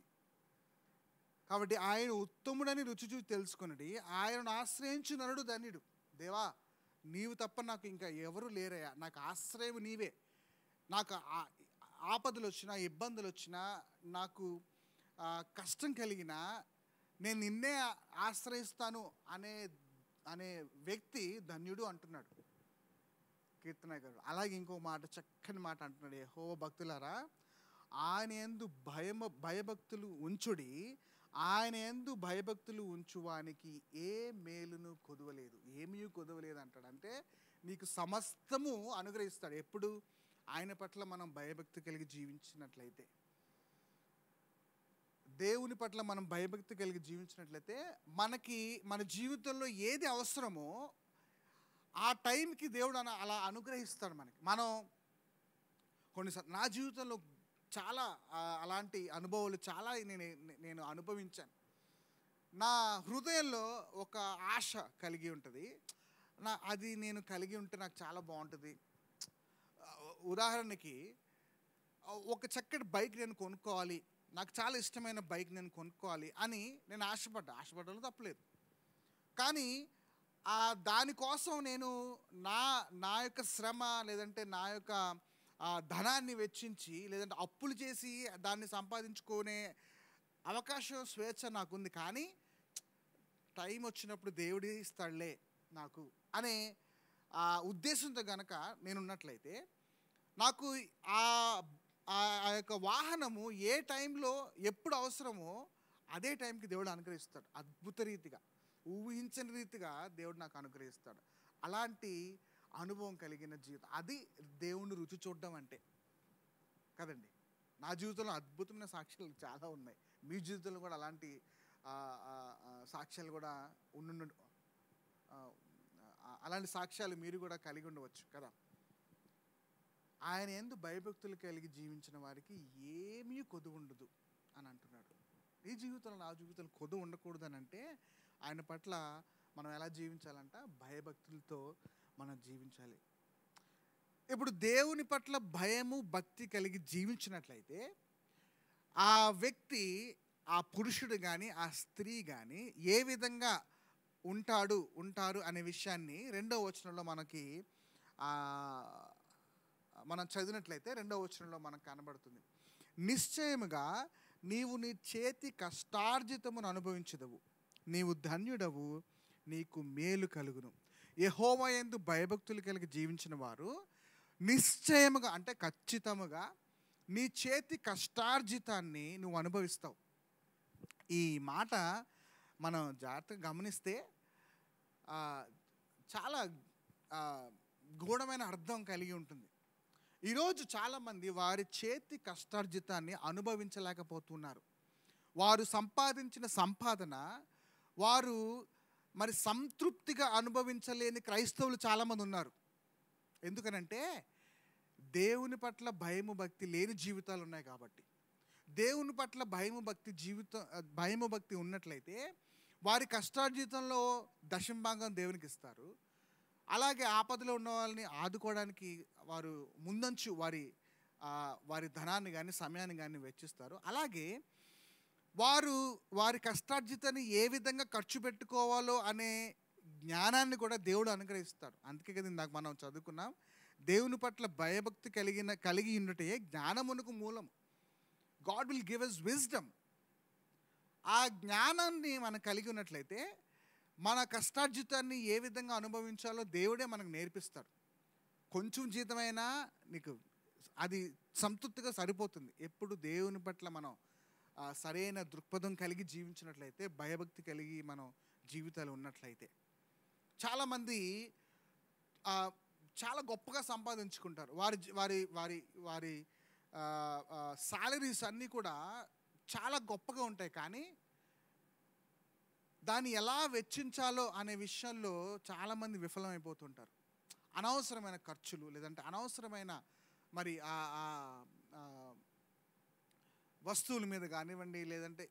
S3: కాబట్టి ఆయన ఉత్తముడని రుచి చూసి తెలుసుకున్నది ఆయనను ఆశ్రయించు నరుడు ధన్యుడు దేవా నీవు తప్ప నాకు ఇంకా ఎవరు లేరయ్యా నాకు ఆశ్రయం నీవే నాకు ఆ- ఆపదలు వచ్చినా ఇబ్బందులు వచ్చినా నాకు ఆ, కష్టం కలిగినా నేను నిన్నే ఆశ్రయిస్తాను అనే అనే వ్యక్తి ధన్యుడు అంటున్నాడు కీర్తన గారు అలాగే ఇంకో మాట చక్కని మాట అంటున్నాడు హో భక్తులారా ఆయన ఎందు భయం భయభక్తులు ఉంచుడి ఆయన ఎందు భయభక్తులు ఉంచువానికి ఏ మేలును కొదవలేదు ఏమీ కొదవలేదు అంటాడు అంటే నీకు సమస్తము అనుగ్రహిస్తాడు ఎప్పుడు ఆయన పట్ల మనం భయభక్తి కలిగి జీవించినట్లయితే దేవుని పట్ల మనం భయభక్తి కలిగి జీవించినట్లయితే మనకి మన జీవితంలో ఏది అవసరమో ఆ టైంకి దేవుడు అన- అలా అనుగ్రహిస్తాడు మనకి మనం కొన్నిసార్లు నా జీవితంలో చాలా ఆ, అలాంటి అనుభవాలు చాలా నేను నేను అనుభవించాను నా హృదయంలో ఒక ఆశ కలిగి ఉంటుంది నా అది నేను కలిగి ఉంటే నాకు చాలా బాగుంటుంది ఆ, ఉదాహరణకి ఆ, ఒక చక్కటి బైక్ నేను కొనుక్కోవాలి నాకు చాలా ఇష్టమైన బైక్ నేను కొనుక్కోవాలి అని నేను ఆశపడ్డా ఆశపడడం తప్పలేదు కానీ ఆ దానికోసం నేను నా నా యొక్క శ్రమ లేదంటే నా యొక్క ఆ, ధనాన్ని వెచ్చించి లేదంటే అప్పులు చేసి దాన్ని సంపాదించుకునే అవకాశం స్వేచ్ఛ నాకుంది కానీ టైం వచ్చినప్పుడు దేవుడే ఇస్తాడులే నాకు అనే ఆ ఉద్దేశంతో గనక నేను ఉన్నట్లయితే నాకు ఆ ఆ- ఆ యొక్క వాహనము ఏ టైంలో ఎప్పుడు అవసరమో అదే టైంకి దేవుడు అనుగ్రహిస్తాడు అద్భుత రీతిగా ఊహించని రీతిగా దేవుడు నాకు అనుగ్రహిస్తాడు అలాంటి అనుభవం కలిగిన జీవితం అది దేవుణ్ణి రుచి చూడడం అంటే కదండి నా జీవితంలో అద్భుతమైన సాక్ష్యాలు చాలా ఉన్నాయి మీ జీవితంలో కూడా అలాంటి ఆ, ఆ, ఆ, సాక్ష్యాలు కూడా ఉండు అలాంటి సాక్ష్యాలు మీరు కూడా కలిగి ఉండవచ్చు కదా ఆయన ఎందు భయభక్తులు కలిగి జీవించిన వారికి ఏమీ కొదు ఉండదు అని అంటున్నాడు ఈ జీవితంలో నా జీవితంలో కొదు ఉండకూడదు అని అంటే ఆయన పట్ల మనం ఎలా జీవించాలంట భయభక్తులతో మనం జీవించాలి ఇప్పుడు దేవుని పట్ల భయము భక్తి కలిగి జీవించినట్లయితే ఆ వ్యక్తి ఆ పురుషుడు కానీ ఆ స్త్రీ కానీ ఏ విధంగా ఉంటాడు ఉంటారు అనే విషయాన్ని రెండో వచనంలో మనకి ఆ, మనం చదివినట్లయితే రెండో వచనంలో మనకు కనబడుతుంది నిశ్చయముగా నీవు నీ చేతి కష్టార్జితమును అనుభవించదవు నీవు ధన్యుడవు నీకు మేలు కలుగును యెహోవా యందు భయభక్తులు కలిగి జీవించిన వారు నిశ్చయముగా అంటే ఖచ్చితముగా నీ చేతి కష్టార్జితాన్ని నువ్వు అనుభవిస్తావు ఈ మాట మనం జాగ్రత్తగా గమనిస్తే ఆ, చాలా ఆ, గూఢమైన అర్థం కలిగి ఉంటుంది ఈరోజు చాలామంది వారి చేతి కష్టార్జితాన్ని అనుభవించలేకపోతున్నారు వారు సంపాదించిన సంపాదన వారు మరి సంతృప్తిగా అనుభవించలేని క్రైస్తవులు చాలామంది ఉన్నారు ఎందుకనంటే దేవుని పట్ల భయము భక్తి లేని జీవితాలు ఉన్నాయి కాబట్టి దేవుని పట్ల భయము భక్తి జీవితం భయము భక్తి ఉన్నట్లయితే వారి కష్టార్జితంలో దశంభాగం దేవునికి ఇస్తారు అలాగే ఆపదలో ఉన్న వాళ్ళని ఆదుకోవడానికి వారు ముందంచు వారి ఆ, వారి ధనాన్ని కానీ సమయాన్ని కానీ వెచ్చిస్తారు అలాగే వారు వారి కష్టార్జితాన్ని ఏ విధంగా ఖర్చు పెట్టుకోవాలో అనే జ్ఞానాన్ని కూడా దేవుడు అనుగ్రహిస్తాడు అందుకే కదా ఇందాక మనం చదువుకున్నాం దేవుని పట్ల భయభక్తి కలిగిన కలిగి ఉన్నటే జ్ఞానమునకు మూలం God will give us wisdom ఆ జ్ఞానాన్ని మనం కలిగి ఉన్నట్లయితే మన కష్టార్జితాన్ని ఏ విధంగా అనుభవించాలో దేవుడే మనకు నేర్పిస్తాడు కొంచెం జీతమైనా నీకు అది సంతృప్తిగా సరిపోతుంది ఎప్పుడు దేవుని పట్ల మనం ఆ, సరైన దృక్పథం కలిగి జీవించినట్లయితే భయభక్తి కలిగి మనం జీవితాలు ఉన్నట్లయితే చాలామంది ఆ, చాలా గొప్పగా సంపాదించుకుంటారు వారి జీ- వారి వారి వారి శాలరీస్ అన్నీ కూడా చాలా గొప్పగా ఉంటాయి కానీ దాన్ని ఎలా వెచ్చించాలో అనే విషయంలో చాలామంది విఫలమైపోతుంటారు అనవసరమైన ఖర్చులు లేదంటే అనవసరమైన మరి ఆ ఆ- ఆ వస్తువుల మీద కానివ్వండి లేదంటే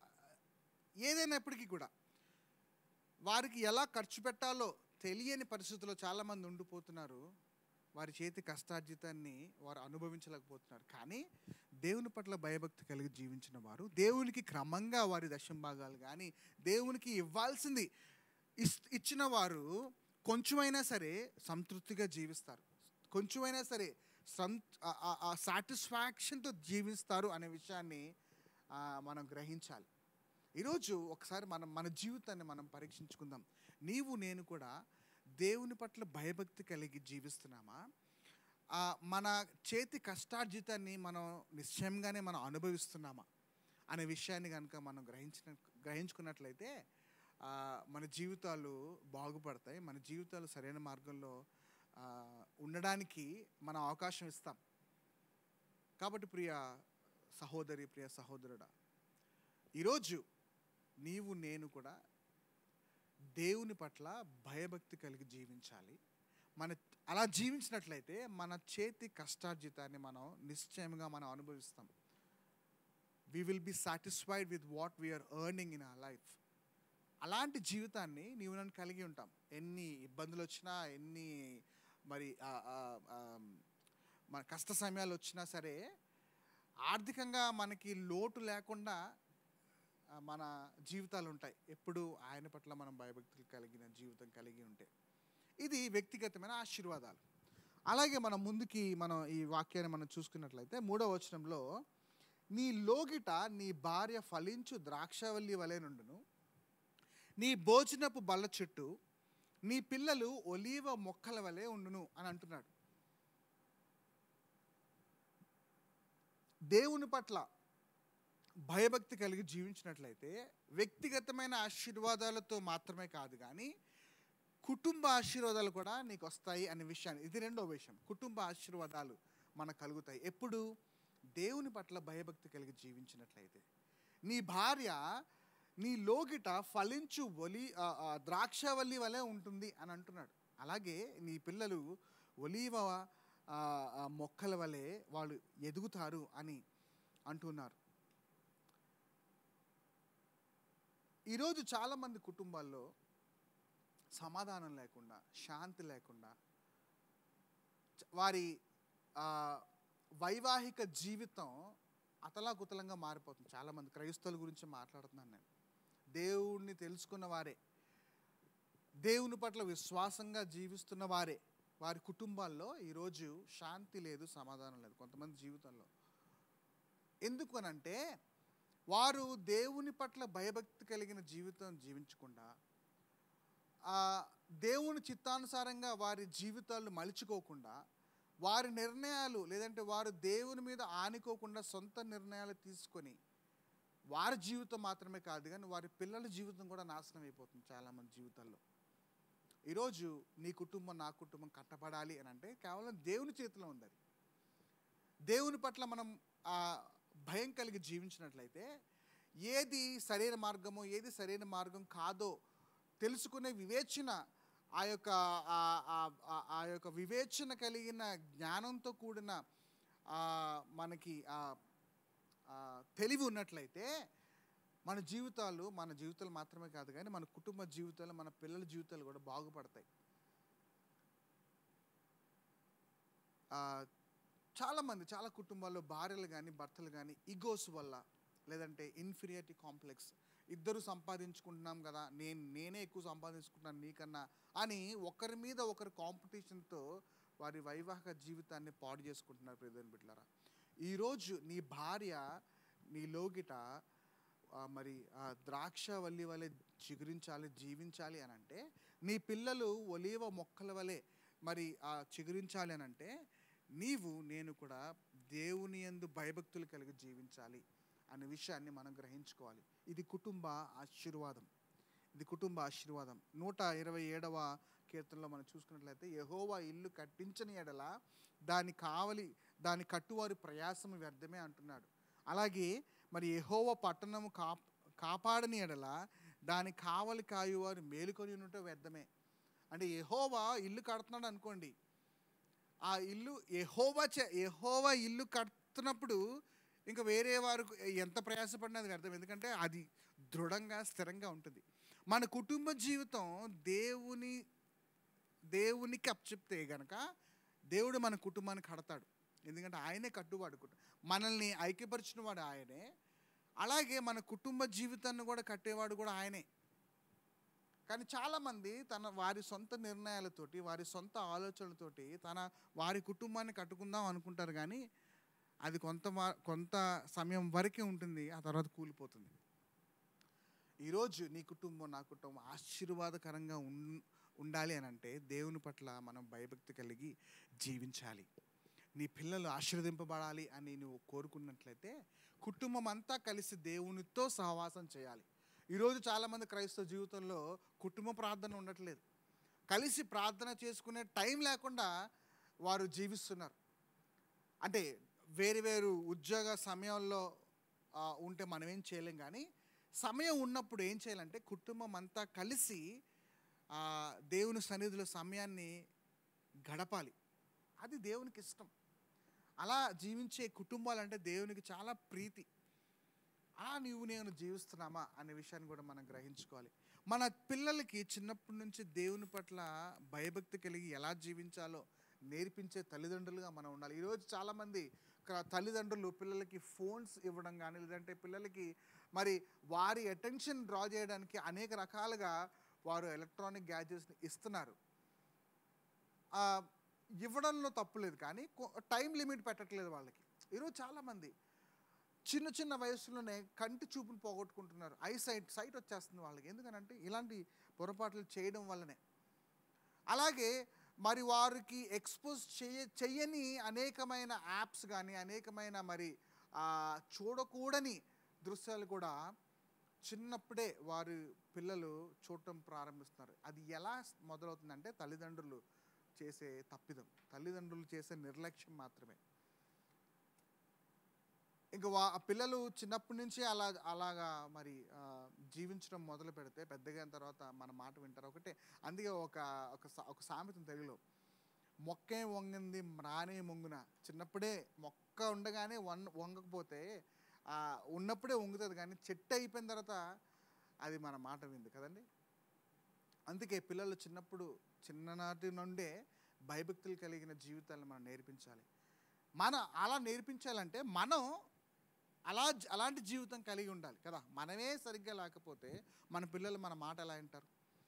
S3: ఏదైనప్పటికీ కూడా వారికి ఎలా ఖర్చు పెట్టాలో తెలియని పరిస్థితుల్లో చాలామంది ఉండిపోతున్నారు వారి చేతి కష్టార్జితాన్ని వారు అనుభవించలేకపోతున్నారు కానీ దేవుని పట్ల భయభక్తి కలిగి జీవించిన వారు దేవునికి క్రమంగా వారి దశం భాగాలు కానీ దేవునికి ఇవ్వాల్సింది ఇస్ ఇచ్చిన వారు కొంచెమైనా సరే సంతృప్తిగా జీవిస్తారు కొంచెమైనా సరే సం ఆ సాటిస్ఫాక్షన్తో జీవిస్తారు అనే విషయాన్ని ఆ, మనం గ్రహించాలి ఈరోజు ఒకసారి మనం మన జీవితాన్ని మనం పరీక్షించుకుందాం నీవు నేను కూడా దేవుని పట్ల భయభక్తి కలిగి జీవిస్తున్నామా ఆ, మన చేతి కష్టార్జితాన్ని మనం నిశ్చయంగానే మనం అనుభవిస్తున్నామా అనే విషయాన్ని కనుక మనం గ్రహించిన గ్రహించుకున్నట్లయితే ఆ, మన జీవితాలు బాగుపడతాయి మన జీవితాలు సరైన మార్గంలో ఆ, ఉండడానికి మనం అవకాశం ఇస్తాం కాబట్టి ప్రియ సహోదరి ప్రియ సహోదరుడా ఈరోజు నీవు నేను కూడా దేవుని పట్ల భయభక్తి కలిగి జీవించాలి మన అలా జీవించినట్లయితే మన చేతి కష్టార్జితాన్ని మనం నిశ్చయంగా మనం అనుభవిస్తాం we will be satisfied with what we are earning in our life అలాంటి జీవితాన్ని నీవు నన్ను కలిగి ఉంటాం ఎన్ని ఇబ్బందులు వచ్చినా ఎన్ని మరి ఆ, ఆ, ఆ, మన కష్ట సమయాలు వచ్చినా సరే ఆర్థికంగా మనకి లోటు లేకుండా ఆ, మన జీవితాలు ఉంటాయి ఎప్పుడు ఆయన పట్ల మనం భయభక్తులు కలిగిన జీవితం కలిగి ఉంటే ఇది వ్యక్తిగతమైన ఆశీర్వాదాలు అలాగే మనం ముందుకి మనం ఈ వాక్యాన్ని మనం చూసుకున్నట్లయితే మూడవ వచనంలో నీ లోగిట నీ భార్య ఫలించు ద్రాక్షవల్లి వలె నుండును నీ భోజనపు బల్ల చెట్టు నీ పిల్లలు ఒలీవ మొక్కల వలె ఉండును అని అంటున్నాడు దేవుని పట్ల భయభక్తి కలిగి జీవించినట్లయితే వ్యక్తిగతమైన ఆశీర్వాదాలతో మాత్రమే కాదు కానీ కుటుంబ ఆశీర్వాదాలు కూడా నీకు వస్తాయి అనే విషయాన్ని ఇది రెండో విషయం కుటుంబ ఆశీర్వాదాలు మనకు కలుగుతాయి ఎప్పుడు దేవుని పట్ల భయభక్తి కలిగి జీవించినట్లయితే నీ భార్య నీ లోగిట ఫలించు ఒలి ఆ, ఆ, ద్రాక్షవల్లి వలె ఉంటుంది అని అంటున్నాడు అలాగే నీ పిల్లలు ఒలీవ ఆ, ఆ, మొక్కల వలె వాళ్ళు ఎదుగుతారు అని అంటున్నారు ఈరోజు చాలామంది కుటుంబాల్లో సమాధానం లేకుండా శాంతి లేకుండా చ- వారి ఆ, వైవాహిక జీవితం అతలాకుతలంగా మారిపోతుంది చాలామంది క్రైస్తవుల గురించి మాట్లాడుతున్నాను నేను దేవుణ్ణి తెలుసుకున్న వారే దేవుని పట్ల విశ్వాసంగా జీవిస్తున్న వారే వారి కుటుంబాల్లో ఈరోజు శాంతి లేదు సమాధానం లేదు కొంతమంది జీవితంలో ఎందుకు అనంటే వారు దేవుని పట్ల భయభక్తి కలిగిన జీవితం జీవించకుండా ఆ దేవుని చిత్తానుసారంగా వారి జీవితాలు మలుచుకోకుండా వారి నిర్ణయాలు లేదంటే వారు దేవుని మీద ఆనుకోకుండా సొంత నిర్ణయాలు తీసుకొని వారి జీవితం మాత్రమే కాదు కానీ వారి పిల్లల జీవితం కూడా నాశనం అయిపోతుంది చాలామంది జీవితాల్లో ఈరోజు నీ కుటుంబం నా కుటుంబం కట్టబడాలి అని అంటే కేవలం దేవుని చేతిలో ఉంది అది దేవుని పట్ల మనం ఆ భయం కలిగి జీవించినట్లయితే ఏది సరైన మార్గమో ఏది సరైన మార్గం కాదో తెలుసుకునే వివేచన ఆ యొక్క ఆ- ఆ- ఆ- ఆ యొక్క వివేచన కలిగిన జ్ఞానంతో కూడిన ఆ, మనకి ఆ ఆ, తెలివి ఉన్నట్లయితే మన జీవితాలు మన జీవితాలు మాత్రమే కాదు కానీ మన కుటుంబ జీవితాలు మన పిల్లల జీవితాలు కూడా బాగుపడతాయి ఆ, చాలామంది చాలా కుటుంబాల్లో భార్యలు కానీ భర్తలు కానీ ఈగోస్ వల్ల లేదంటే ఇన్ఫీరియారిటీ కాంప్లెక్స్ ఇద్దరు సంపాదించుకుంటున్నాం కదా నేను నేనే ఎక్కువ సంపాదించుకుంటున్నాను నీకన్నా అని ఒకరి మీద ఒకరు కాంపిటీషన్తో వారి వైవాహిక జీవితాన్ని పాడు చేసుకుంటున్నారు ప్రియమైన బిడ్డలారా ఈరోజు నీ భార్య నీ లోగిట ఆ, మరి ఆ ద్రాక్షవల్లి వలె చిగురించాలి జీవించాలి అని అంటే నీ పిల్లలు ఒలీవ మొక్కల వలె మరి ఆ చిగురించాలి అని అంటే నీవు నేను కూడా దేవుని యందు భయభక్తులు కలిగి జీవించాలి అనే విషయాన్ని మనం గ్రహించుకోవాలి ఇది కుటుంబ ఆశీర్వాదం ఇది కుటుంబ ఆశీర్వాదం నూట ఇరవై ఏడవ కీర్తనలో మనం చూసుకున్నట్లయితే యహోవా ఇల్లు కట్టించని ఎడల దాని కావలి దాని కట్టువారి ప్రయాసము వ్యర్థమే అంటున్నాడు అలాగే మరి యహోవ పట్టణము కాప్ కాపాడని ఎడల దాని కావలి కాయువారు మేలుకొని ఉండటం వ్యర్థమే అంటే యహోవా ఇల్లు కడుతున్నాడు అనుకోండి ఆ ఇల్లు యహోవా చే యహోవా ఇల్లు కడుతున్నప్పుడు ఇంకా వేరే వారు ఎంత ప్రయాసపడినా అది వ్యర్థం ఎందుకంటే అది దృఢంగా స్థిరంగా ఉంటుంది మన కుటుంబ జీవితం దేవుని దేవునికి అప్పచెప్తే గనక దేవుడు మన కుటుంబాన్ని కడతాడు ఎందుకంటే ఆయనే కట్టువాడు కుటుంబం మనల్ని ఐక్యపరిచిన వాడు ఆయనే అలాగే మన కుటుంబ జీవితాన్ని కూడా కట్టేవాడు కూడా ఆయనే కానీ చాలామంది తన వారి సొంత నిర్ణయాలతోటి వారి సొంత ఆలోచనలతోటి తన వారి కుటుంబాన్ని కట్టుకుందాం అనుకుంటారు కానీ అది కొంత మా- కొంత సమయం వరకే ఉంటుంది ఆ తర్వాత కూలిపోతుంది ఈరోజు నీ కుటుంబం నా కుటుంబం ఆశీర్వాదకరంగా ఉన్ ఉండాలి అని అంటే దేవుని పట్ల మనం భయభక్తి కలిగి జీవించాలి నీ పిల్లలు ఆశీర్వదింపబడాలి అని నువ్వు కోరుకున్నట్లయితే కుటుంబం అంతా కలిసి దేవునితో సహవాసం చేయాలి ఈరోజు చాలామంది క్రైస్తవ జీవితంలో కుటుంబ ప్రార్థన ఉండట్లేదు కలిసి ప్రార్థన చేసుకునే టైం లేకుండా వారు జీవిస్తున్నారు అంటే వేరు వేరు ఉద్యోగ సమయంలో ఆ, ఉంటే మనం ఏం చేయలేం కానీ సమయం ఉన్నప్పుడు ఏం చేయాలంటే కుటుంబం అంతా కలిసి ఆ, దేవుని సన్నిధిలో సమయాన్ని గడపాలి అది దేవునికి ఇష్టం అలా జీవించే కుటుంబాలంటే దేవునికి చాలా ప్రీతి అలా నీవు నేను జీవిస్తున్నామా అనే విషయాన్ని కూడా మనం గ్రహించుకోవాలి మన పిల్లలకి చిన్నప్పటి నుంచి దేవుని పట్ల భయభక్తి కలిగి ఎలా జీవించాలో నేర్పించే తల్లిదండ్రులుగా మనం ఉండాలి ఈరోజు చాలామంది క- తల్లిదండ్రులు పిల్లలకి ఫోన్స్ ఇవ్వడం కానీ లేదంటే పిల్లలకి మరి వారి అటెన్షన్ డ్రా చేయడానికి అనేక రకాలుగా వారు ఎలక్ట్రానిక్ గ్యాజెట్స్ని ఇస్తున్నారు ఆ, ఇవ్వడంలో తప్పులేదు కానీ టైం లిమిట్ పెట్టట్లేదు వాళ్ళకి ఈరోజు చాలామంది చిన్న చిన్న వయసులోనే కంటి చూపును పోగొట్టుకుంటున్నారు ఐ సైట్ సైట్ వచ్చేస్తుంది వాళ్ళకి ఎందుకనంటే ఇలాంటి పొరపాట్లు చేయడం వల్లనే అలాగే మరి వారికి ఎక్స్పోజ్ చేయ చెయ్యని అనేకమైన యాప్స్ కానీ అనేకమైన మరి ఆ, చూడకూడని దృశ్యాలు కూడా చిన్నప్పుడే వారి పిల్లలు చూడటం ప్రారంభిస్తున్నారు అది ఎలా మొదలవుతుందంటే తల్లిదండ్రులు చేసే తప్పిదం తల్లిదండ్రులు చేసే నిర్లక్ష్యం మాత్రమే ఇంకా వా ఆ పిల్లలు చిన్నప్పటి నుంచి అలా అలాగా మరి ఆ, జీవించడం మొదలు పెడితే పెద్దగా అయిన తర్వాత మన మాట వింటారు ఒకటే అందుకే ఒక ఒక సా- ఒక సామెత తెలుగులో మొక్కే వంగింది రానే మొంగున చిన్నప్పుడే మొక్క ఉండగానే వన్ వంగకపోతే ఆ, ఉన్నప్పుడే వంగుతుంది కానీ చెట్టు అయిపోయిన తర్వాత అది మన మాట వింది కదండి అందుకే పిల్లలు చిన్నప్పుడు చిన్ననాటి నుండే భయభక్తులు కలిగిన జీవితాలను మనం నేర్పించాలి మన అలా నేర్పించాలంటే మనం అలా అలాంటి జీవితం కలిగి ఉండాలి కదా మనమే సరిగ్గా లేకపోతే మన పిల్లలు మన మాట ఎలా వింటారు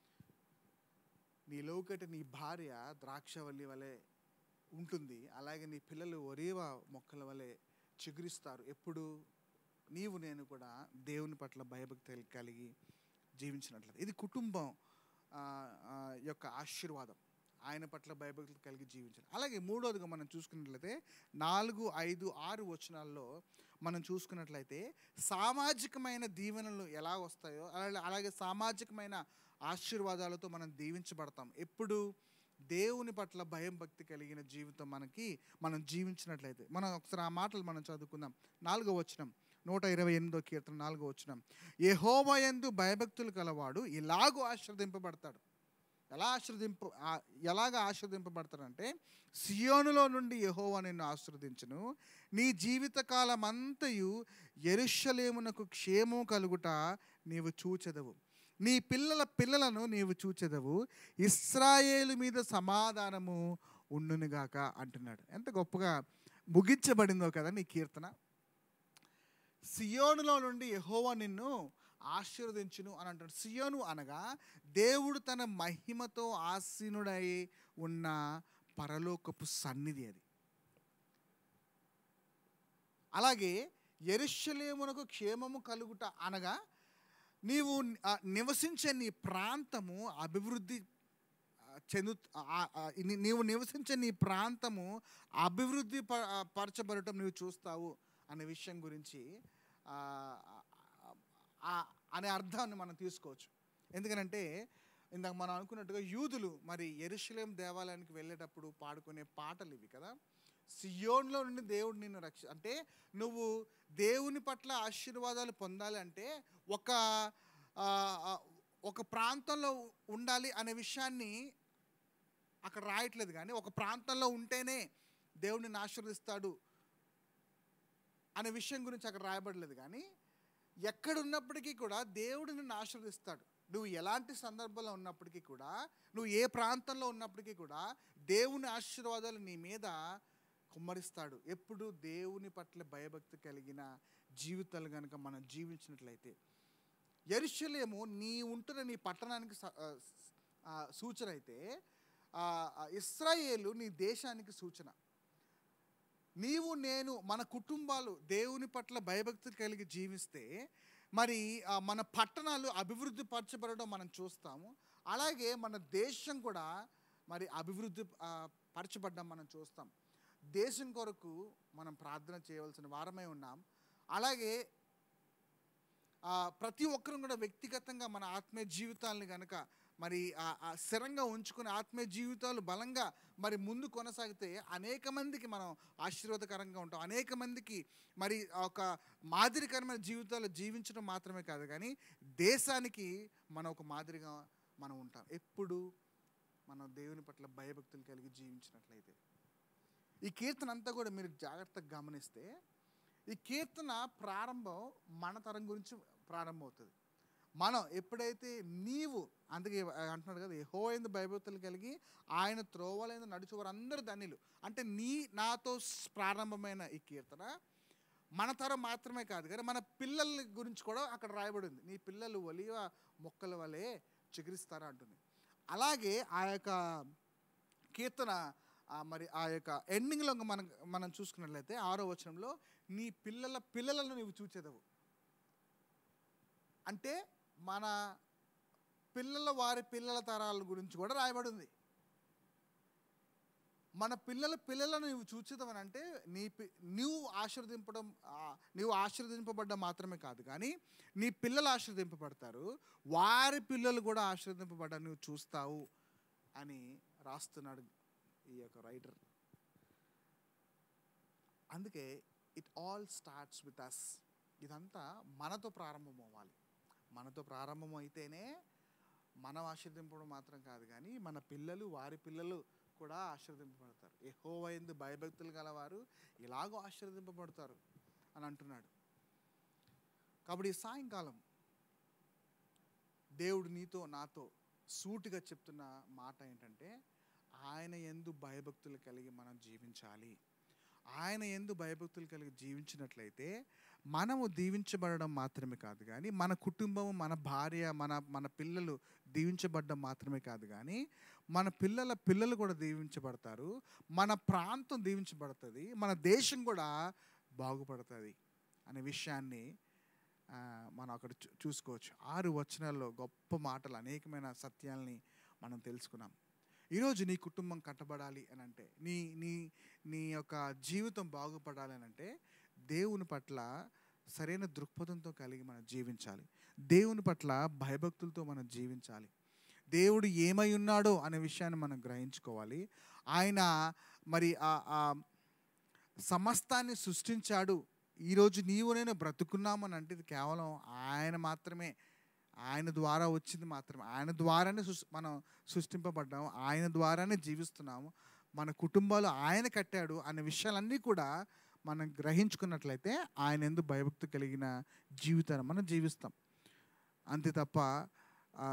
S3: నీలోకటి నీ భార్య ద్రాక్షవల్లి వలె ఉంటుంది అలాగే నీ పిల్లలు ఒరేవ మొక్కల వలె చిగురిస్తారు ఎప్పుడు నీవు నేను కూడా దేవుని పట్ల భయభక్తి కలిగి జీవించినట్లయితే ఇది కుటుంబం ఆ, ఆ, యొక్క ఆశీర్వాదం ఆయన పట్ల భయభక్తులు కలిగి జీవించాలి అలాగే మూడోదిగా మనం చూసుకున్నట్లయితే నాలుగు ఐదు ఆరు వచనాల్లో మనం చూసుకున్నట్లయితే సామాజికమైన దీవెనలు ఎలా వస్తాయో అలా- అలాగే సామాజికమైన ఆశీర్వాదాలతో మనం దీవించబడతాం ఎప్పుడు దేవుని పట్ల భయం భక్తి కలిగిన జీవితం మనకి మనం జీవించినట్లయితే మనం ఒకసారి ఆ మాటలు మనం చదువుకుందాం నాలుగో వచనం నూట ఇరవై ఎనిమిదో కీర్తన నాలుగో వచనం యెహోవాయందు భయభక్తులు కలవాడు ఇలాగూ ఆశ్రదింపబడతాడు ఎలా ఆశ్రదింపు ఆ- ఎలాగ ఆశ్రదింపబడతాడంటే సియోనులో నుండి యెహోవా నిన్ను ఆశ్రదించును నీ జీవితకాలం అంతయు ఎరుషలేమునకు క్షేమం కలుగుట నీవు చూచెదవు నీ పిల్లల పిల్లలను నీవు చూచెదవు ఇస్రాయేలు మీద సమాధానము ఉండునుగాక అంటున్నాడు ఎంత గొప్పగా ముగించబడిందో కదా నీ కీర్తన సియోనులో నుండి యెహోవా నిన్ను ఆశీర్వదించును అని అంటాడు సియోను అనగా దేవుడు తన మహిమతో ఆసీనుడై ఉన్న పరలోకపు సన్నిధి అది అలాగే ఎరుషలేమునకు క్షేమము కలుగుట అనగా నీవు ఆ, నివసించే నీ ప్రాంతము అభివృద్ధి ఆ, చెందు ఆ, ఆ, నీ- నీవు నివసించే నీ ప్రాంతము అభివృద్ధి ప- ఆ, పరచబడటం నీవు చూస్తావు అనే విషయం గురించి ఆ, ఆ, ఆ, అనే అర్థాన్ని మనం తీసుకోవచ్చు ఎందుకనంటే ఇందాక మనం అనుకున్నట్టుగా యూదులు మరి ఎరుషలేం దేవాలయానికి వెళ్ళేటప్పుడు పాడుకునే పాటలు ఇవి కదా సియోన్లో నుండి దేవుడు నిన్ను రక్ష అంటే నువ్వు దేవుని పట్ల ఆశీర్వాదాలు పొందాలి అంటే ఒక ఆ, ఆ, ఒక ప్రాంతంలో ఉండాలి అనే విషయాన్ని అక్కడ రాయట్లేదు కానీ ఒక ప్రాంతంలో ఉంటేనే దేవుడు నిన్ను ఆశీర్వదిస్తాడు అనే విషయం గురించి అక్కడ రాయబడలేదు కానీ ఎక్కడ ఉన్నప్పటికీ కూడా దేవుడు నిన్ను ఆశీర్వదిస్తాడు నువ్వు ఎలాంటి సందర్భంలో ఉన్నప్పటికీ కూడా నువ్వు ఏ ప్రాంతంలో ఉన్నప్పటికీ కూడా దేవుని ఆశీర్వాదాలు నీ మీద కుమ్మరిస్తాడు ఎప్పుడు దేవుని పట్ల భయభక్తి కలిగిన జీవితాలు కనుక మనం జీవించినట్లయితే ఎరుషలేము నీ ఉంటున్న నీ పట్టణానికి స- ఆ, ఆ, సూచన అయితే ఆ, ఆ, ఇస్రాయేలు నీ దేశానికి సూచన నీవు నేను మన కుటుంబాలు దేవుని పట్ల భయభక్తి కలిగి జీవిస్తే మరి ఆ, మన పట్టణాలు అభివృద్ధి పరచబడడం మనం చూస్తాము అలాగే మన దేశం కూడా మరి అభివృద్ధి ఆ, పరచబడ్డం మనం చూస్తాం దేశం కొరకు మనం ప్రార్థన చేయవలసిన వారమై ఉన్నాం అలాగే ఆ, ప్రతి ఒక్కరం కూడా వ్యక్తిగతంగా మన ఆత్మీయ జీవితాలను కనుక మరి ఆ- ఆ స్థిరంగా ఉంచుకుని ఆత్మీయ జీవితాలు బలంగా మరి ముందు కొనసాగితే అనేక మందికి మనం ఆశీర్వాదకరంగా ఉంటాం అనేక మందికి మరి ఒక మాదిరికరమైన జీవితాలు జీవించడం మాత్రమే కాదు కానీ దేశానికి మనం ఒక మాదిరిగా మనం ఉంటాం ఎప్పుడు మనం దేవుని పట్ల భయభక్తులు కలిగి జీవించినట్లయితే ఈ కీర్తన అంతా కూడా మీరు జాగ్రత్తగా గమనిస్తే ఈ కీర్తన ప్రారంభం మన తరం గురించి ప్రారంభమవుతుంది మనం ఎప్పుడైతే నీవు అందుకే అంటున్నాడు కదా హోయింది భయభక్తులు కలిగి ఆయన త్రోవలైన నడుచువారు అందరూ ధన్యులు అంటే నీ నాతో స్- ప్రారంభమైన ఈ కీర్తన మన తరం మాత్రమే కాదు కానీ మన పిల్లల గురించి కూడా అక్కడ రాయబడి ఉంది నీ పిల్లలు ఒలివ మొక్కల వలె చిగురిస్తారా అంటుంది అలాగే ఆ యొక్క కీర్తన ఆ మరి ఆ యొక్క ఎండింగ్లో మనం మనం చూసుకున్నట్లయితే ఆరో వచనంలో నీ పిల్లల పిల్లలను నీవు చూచేదవు అంటే మన పిల్లల వారి పిల్లల తరాల గురించి కూడా రాయబడి ఉంది మన పిల్లల పిల్లలను నువ్వు చూచిదవని అంటే నీ పి- నువ్వు ఆశీర్వదింపడం ఆ, నువ్వు ఆశీర్వదింపబడ్డం మాత్రమే కాదు కానీ నీ పిల్లలు ఆశీర్వదింపబడతారు వారి పిల్లలు కూడా ఆశీర్వదింపబడ్డా నువ్వు చూస్తావు అని రాస్తున్నాడు ఈ యొక్క రైటర్ అందుకే it all starts with us ఇదంతా మనతో ప్రారంభం అవ్వాలి మనతో ప్రారంభం అయితేనే మనం ఆశీర్దింపడం మాత్రం కాదు కానీ మన పిల్లలు వారి పిల్లలు కూడా ఆశీర్వదింపబడతారు ఎహోవ ఎందు భయభక్తులు గలవారు ఇలాగో ఆశీర్వదింపబడతారు అని అంటున్నాడు కాబట్టి ఈ సాయంకాలం దేవుడు నీతో నాతో సూటిగా చెప్తున్న మాట ఏంటంటే ఆయన ఎందు భయభక్తులు కలిగి మనం జీవించాలి ఆయన ఎందు భయభక్తులు కలిగి జీవించినట్లయితే మనము దీవించబడడం మాత్రమే కాదు కానీ మన కుటుంబం మన భార్య మన మన పిల్లలు దీవించబడడం మాత్రమే కాదు కానీ మన పిల్లల పిల్లలు కూడా దీవించబడతారు మన ప్రాంతం దీవించబడుతుంది మన దేశం కూడా బాగుపడుతుంది అనే విషయాన్ని ఆ, మనం అక్కడ చూ- చూసుకోవచ్చు ఆరు వచనాల్లో గొప్ప మాటలు అనేకమైన సత్యాల్ని మనం తెలుసుకున్నాం ఈరోజు నీ కుటుంబం కట్టబడాలి అని అంటే నీ నీ నీ యొక్క జీవితం బాగుపడాలి అని అంటే దేవుని పట్ల సరైన దృక్పథంతో కలిగి మనం జీవించాలి దేవుని పట్ల భయభక్తులతో మనం జీవించాలి దేవుడు ఏమై ఉన్నాడో అనే విషయాన్ని మనం గ్రహించుకోవాలి ఆయన మరి ఆ ఆ సమస్తాన్ని సృష్టించాడు ఈరోజు నీవు నేను బ్రతుకున్నామని అంటే ఇది కేవలం ఆయన మాత్రమే ఆయన ద్వారా వచ్చింది మాత్రమే ఆయన ద్వారానే సృష్ మనం సృష్టింపబడ్డాము ఆయన ద్వారానే జీవిస్తున్నాము మన కుటుంబాలు ఆయన కట్టాడు అనే విషయాలన్నీ కూడా మనం గ్రహించుకున్నట్లయితే ఆయన ఎందుకు భయభక్తి కలిగిన జీవితాన్ని మనం జీవిస్తాం అంతే తప్ప ఆ,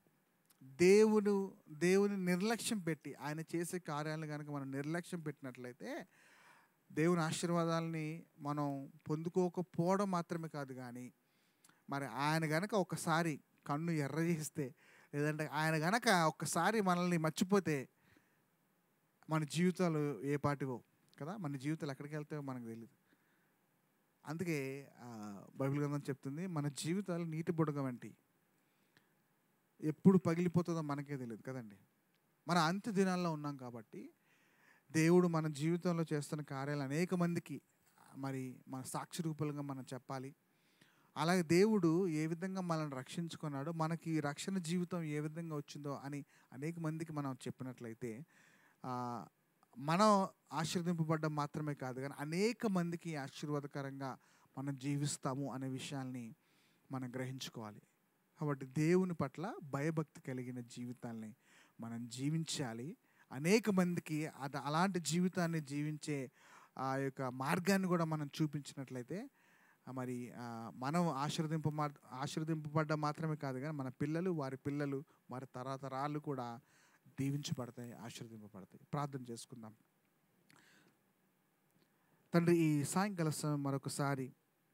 S3: దేవుడు దేవుని నిర్లక్ష్యం పెట్టి ఆయన చేసే కార్యాలను కనుక మనం నిర్లక్ష్యం పెట్టినట్లయితే దేవుని ఆశీర్వాదాలని మనం పొందుకోకపోవడం మాత్రమే కాదు కానీ మరి ఆయన గనక ఒకసారి కన్ను ఎర్ర చేస్తే లేదంటే ఆయన గనక ఒక్కసారి మనల్ని మర్చిపోతే మన జీవితాలు ఏ పాటివో కదా మన జీవితాలు ఎక్కడికి వెళ్తాయో మనకు తెలియదు అందుకే ఆ, బైబిల్ గ్రంథం చెప్తుంది మన జీవితాలు నీటి బుడగ వంటి ఎప్పుడు పగిలిపోతుందో మనకే తెలియదు కదండి మన అంత్య దినాల్లో ఉన్నాం కాబట్టి దేవుడు మన జీవితంలో చేస్తున్న కార్యాలు అనేక మందికి మరి మన సాక్షి రూపాలుగా మనం చెప్పాలి అలాగే దేవుడు ఏ విధంగా మనల్ని రక్షించుకున్నాడో మనకి ఈ రక్షణ జీవితం ఏ విధంగా వచ్చిందో అని అనేక మందికి మనం చెప్పినట్లయితే ఆ, మనం ఆశీర్వదింపబడ్డం మాత్రమే కాదు కానీ అనేక మందికి ఆశీర్వాదకరంగా మనం జీవిస్తాము అనే విషయాల్ని మనం గ్రహించుకోవాలి కాబట్టి దేవుని పట్ల భయభక్తి కలిగిన జీవితాల్ని మనం జీవించాలి అనేక మందికి అది అలాంటి జీవితాన్ని జీవించే ఆ యొక్క మార్గాన్ని కూడా మనం చూపించినట్లయితే ఆ మరి ఆ, మనం ఆశీర్వదింప ఆశీర్వదింపబడ్డ మాత్రమే కాదు కానీ మన పిల్లలు వారి పిల్లలు వారి తరతరాలు కూడా దీవించబడతాయి ఆశీర్వదింపబడతాయి ప్రార్థన చేసుకుందాం తండ్రి ఈ సాయంకాల సమయం మరొకసారి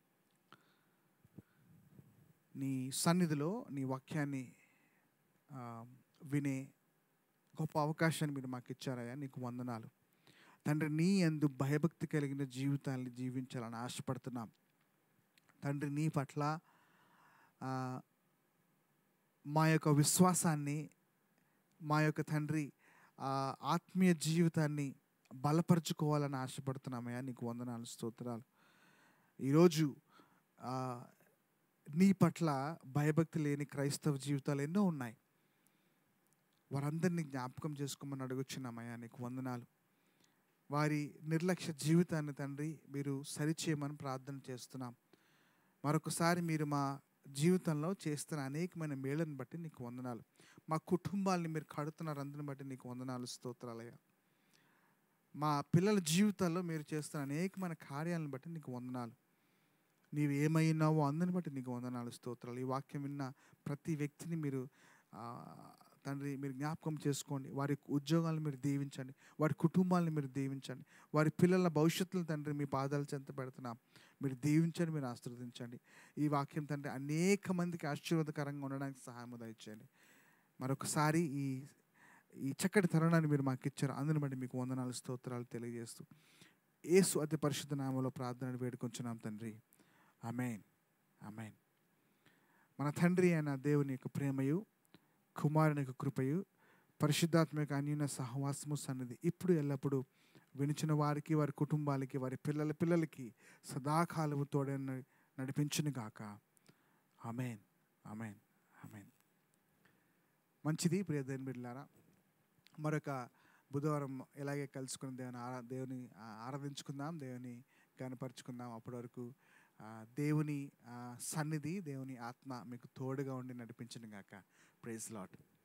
S3: నీ సన్నిధిలో నీ వాక్యాన్ని ఆ, వినే గొప్ప అవకాశాన్ని మీరు మాకు ఇచ్చారయ్యా నీకు వందనాలు తండ్రి నీ ఎందు భయభక్తి కలిగిన జీవితాన్ని జీవించాలని ఆశపడుతున్నాం తండ్రి నీ పట్ల ఆ, మా యొక్క విశ్వాసాన్ని మా యొక్క తండ్రి ఆ, ఆత్మీయ జీవితాన్ని బలపరుచుకోవాలని ఆశపడుతున్నామయ్యా నీకు వందనాలు స్తోత్రాలు ఈరోజు ఆ, నీ పట్ల భయభక్తి లేని క్రైస్తవ జీవితాలు ఎన్నో ఉన్నాయి వారందరినీ జ్ఞాపకం చేసుకోమని అడుగుచున్నామయ్యా నీకు వందనాలు వారి నిర్లక్ష్య జీవితాన్ని తండ్రి మీరు సరిచేయమని ప్రార్థన చేస్తున్నాం మరొకసారి మీరు మా జీవితంలో చేస్తున్న అనేకమైన మేళ్ళని బట్టి నీకు వందనాలు మా కుటుంబాల్ని మీరు కడుతున్నారు అందుని బట్టి నీకు వందనాలు స్తోత్రాలయ్యా మా పిల్లల జీవితాల్లో మీరు చేస్తున్న అనేకమైన కార్యాలను బట్టి నీకు వందనాలు నీవు ఏమైనావో అందుని బట్టి నీకు వందనాలు స్తోత్రాలు ఈ వాక్యం విన్న ప్రతి వ్యక్తిని మీరు ఆ, తండ్రి మీరు జ్ఞాపకం చేసుకోండి వారి ఉద్యోగాలను మీరు దీవించండి వారి కుటుంబాలను మీరు దీవించండి వారి పిల్లల భవిష్యత్తును తండ్రి మీ పాదాలు చెంత పెడుతున్నాం మీరు దీవించండి మీరు ఆశీర్వదించండి ఈ వాక్యం తండ్రి అనేక మందికి ఆశీర్వాదకరంగా ఉండడానికి సహాయం దయచేయండి మరొకసారి ఈ ఈ చక్కటి తరుణాన్ని మీరు మాకు ఇచ్చారు అందుని బట్టి మీకు వందనాలు స్తోత్రాలు తెలియజేస్తూ యేసు అతి పరిశుద్ధ నామలో ప్రార్థనలు వేడుకొంచున్నాం తండ్రి అమేన్ అమేన్ మన తండ్రి అయిన దేవుని యొక్క ప్రేమయు కుమారుని యొక్క కృపయు పరిశుద్ధాత్మక అన్యూన సహవాసము సన్నిధి ఇప్పుడు ఎల్లప్పుడూ వినిచిన వారికి వారి కుటుంబాలకి వారి పిల్లల పిల్లలకి సదాకాలము తోడే నడిపించును గాక ఆమెన్ ఆమెన్ ఆమెన్ మంచిది ప్రియ దేవుని బిడ్డలారా మరొక బుధవారం ఎలాగే కలుసుకుని దేవుని ఆరా దేవుని ఆ, ఆరాధించుకుందాం దేవుని కనపరుచుకుందాం అప్పటి వరకు ఆ, దేవుని ఆ, సన్నిధి దేవుని ఆత్మ మీకు తోడుగా ఉండి నడిపించను గాక ప్రైజ్ లాట్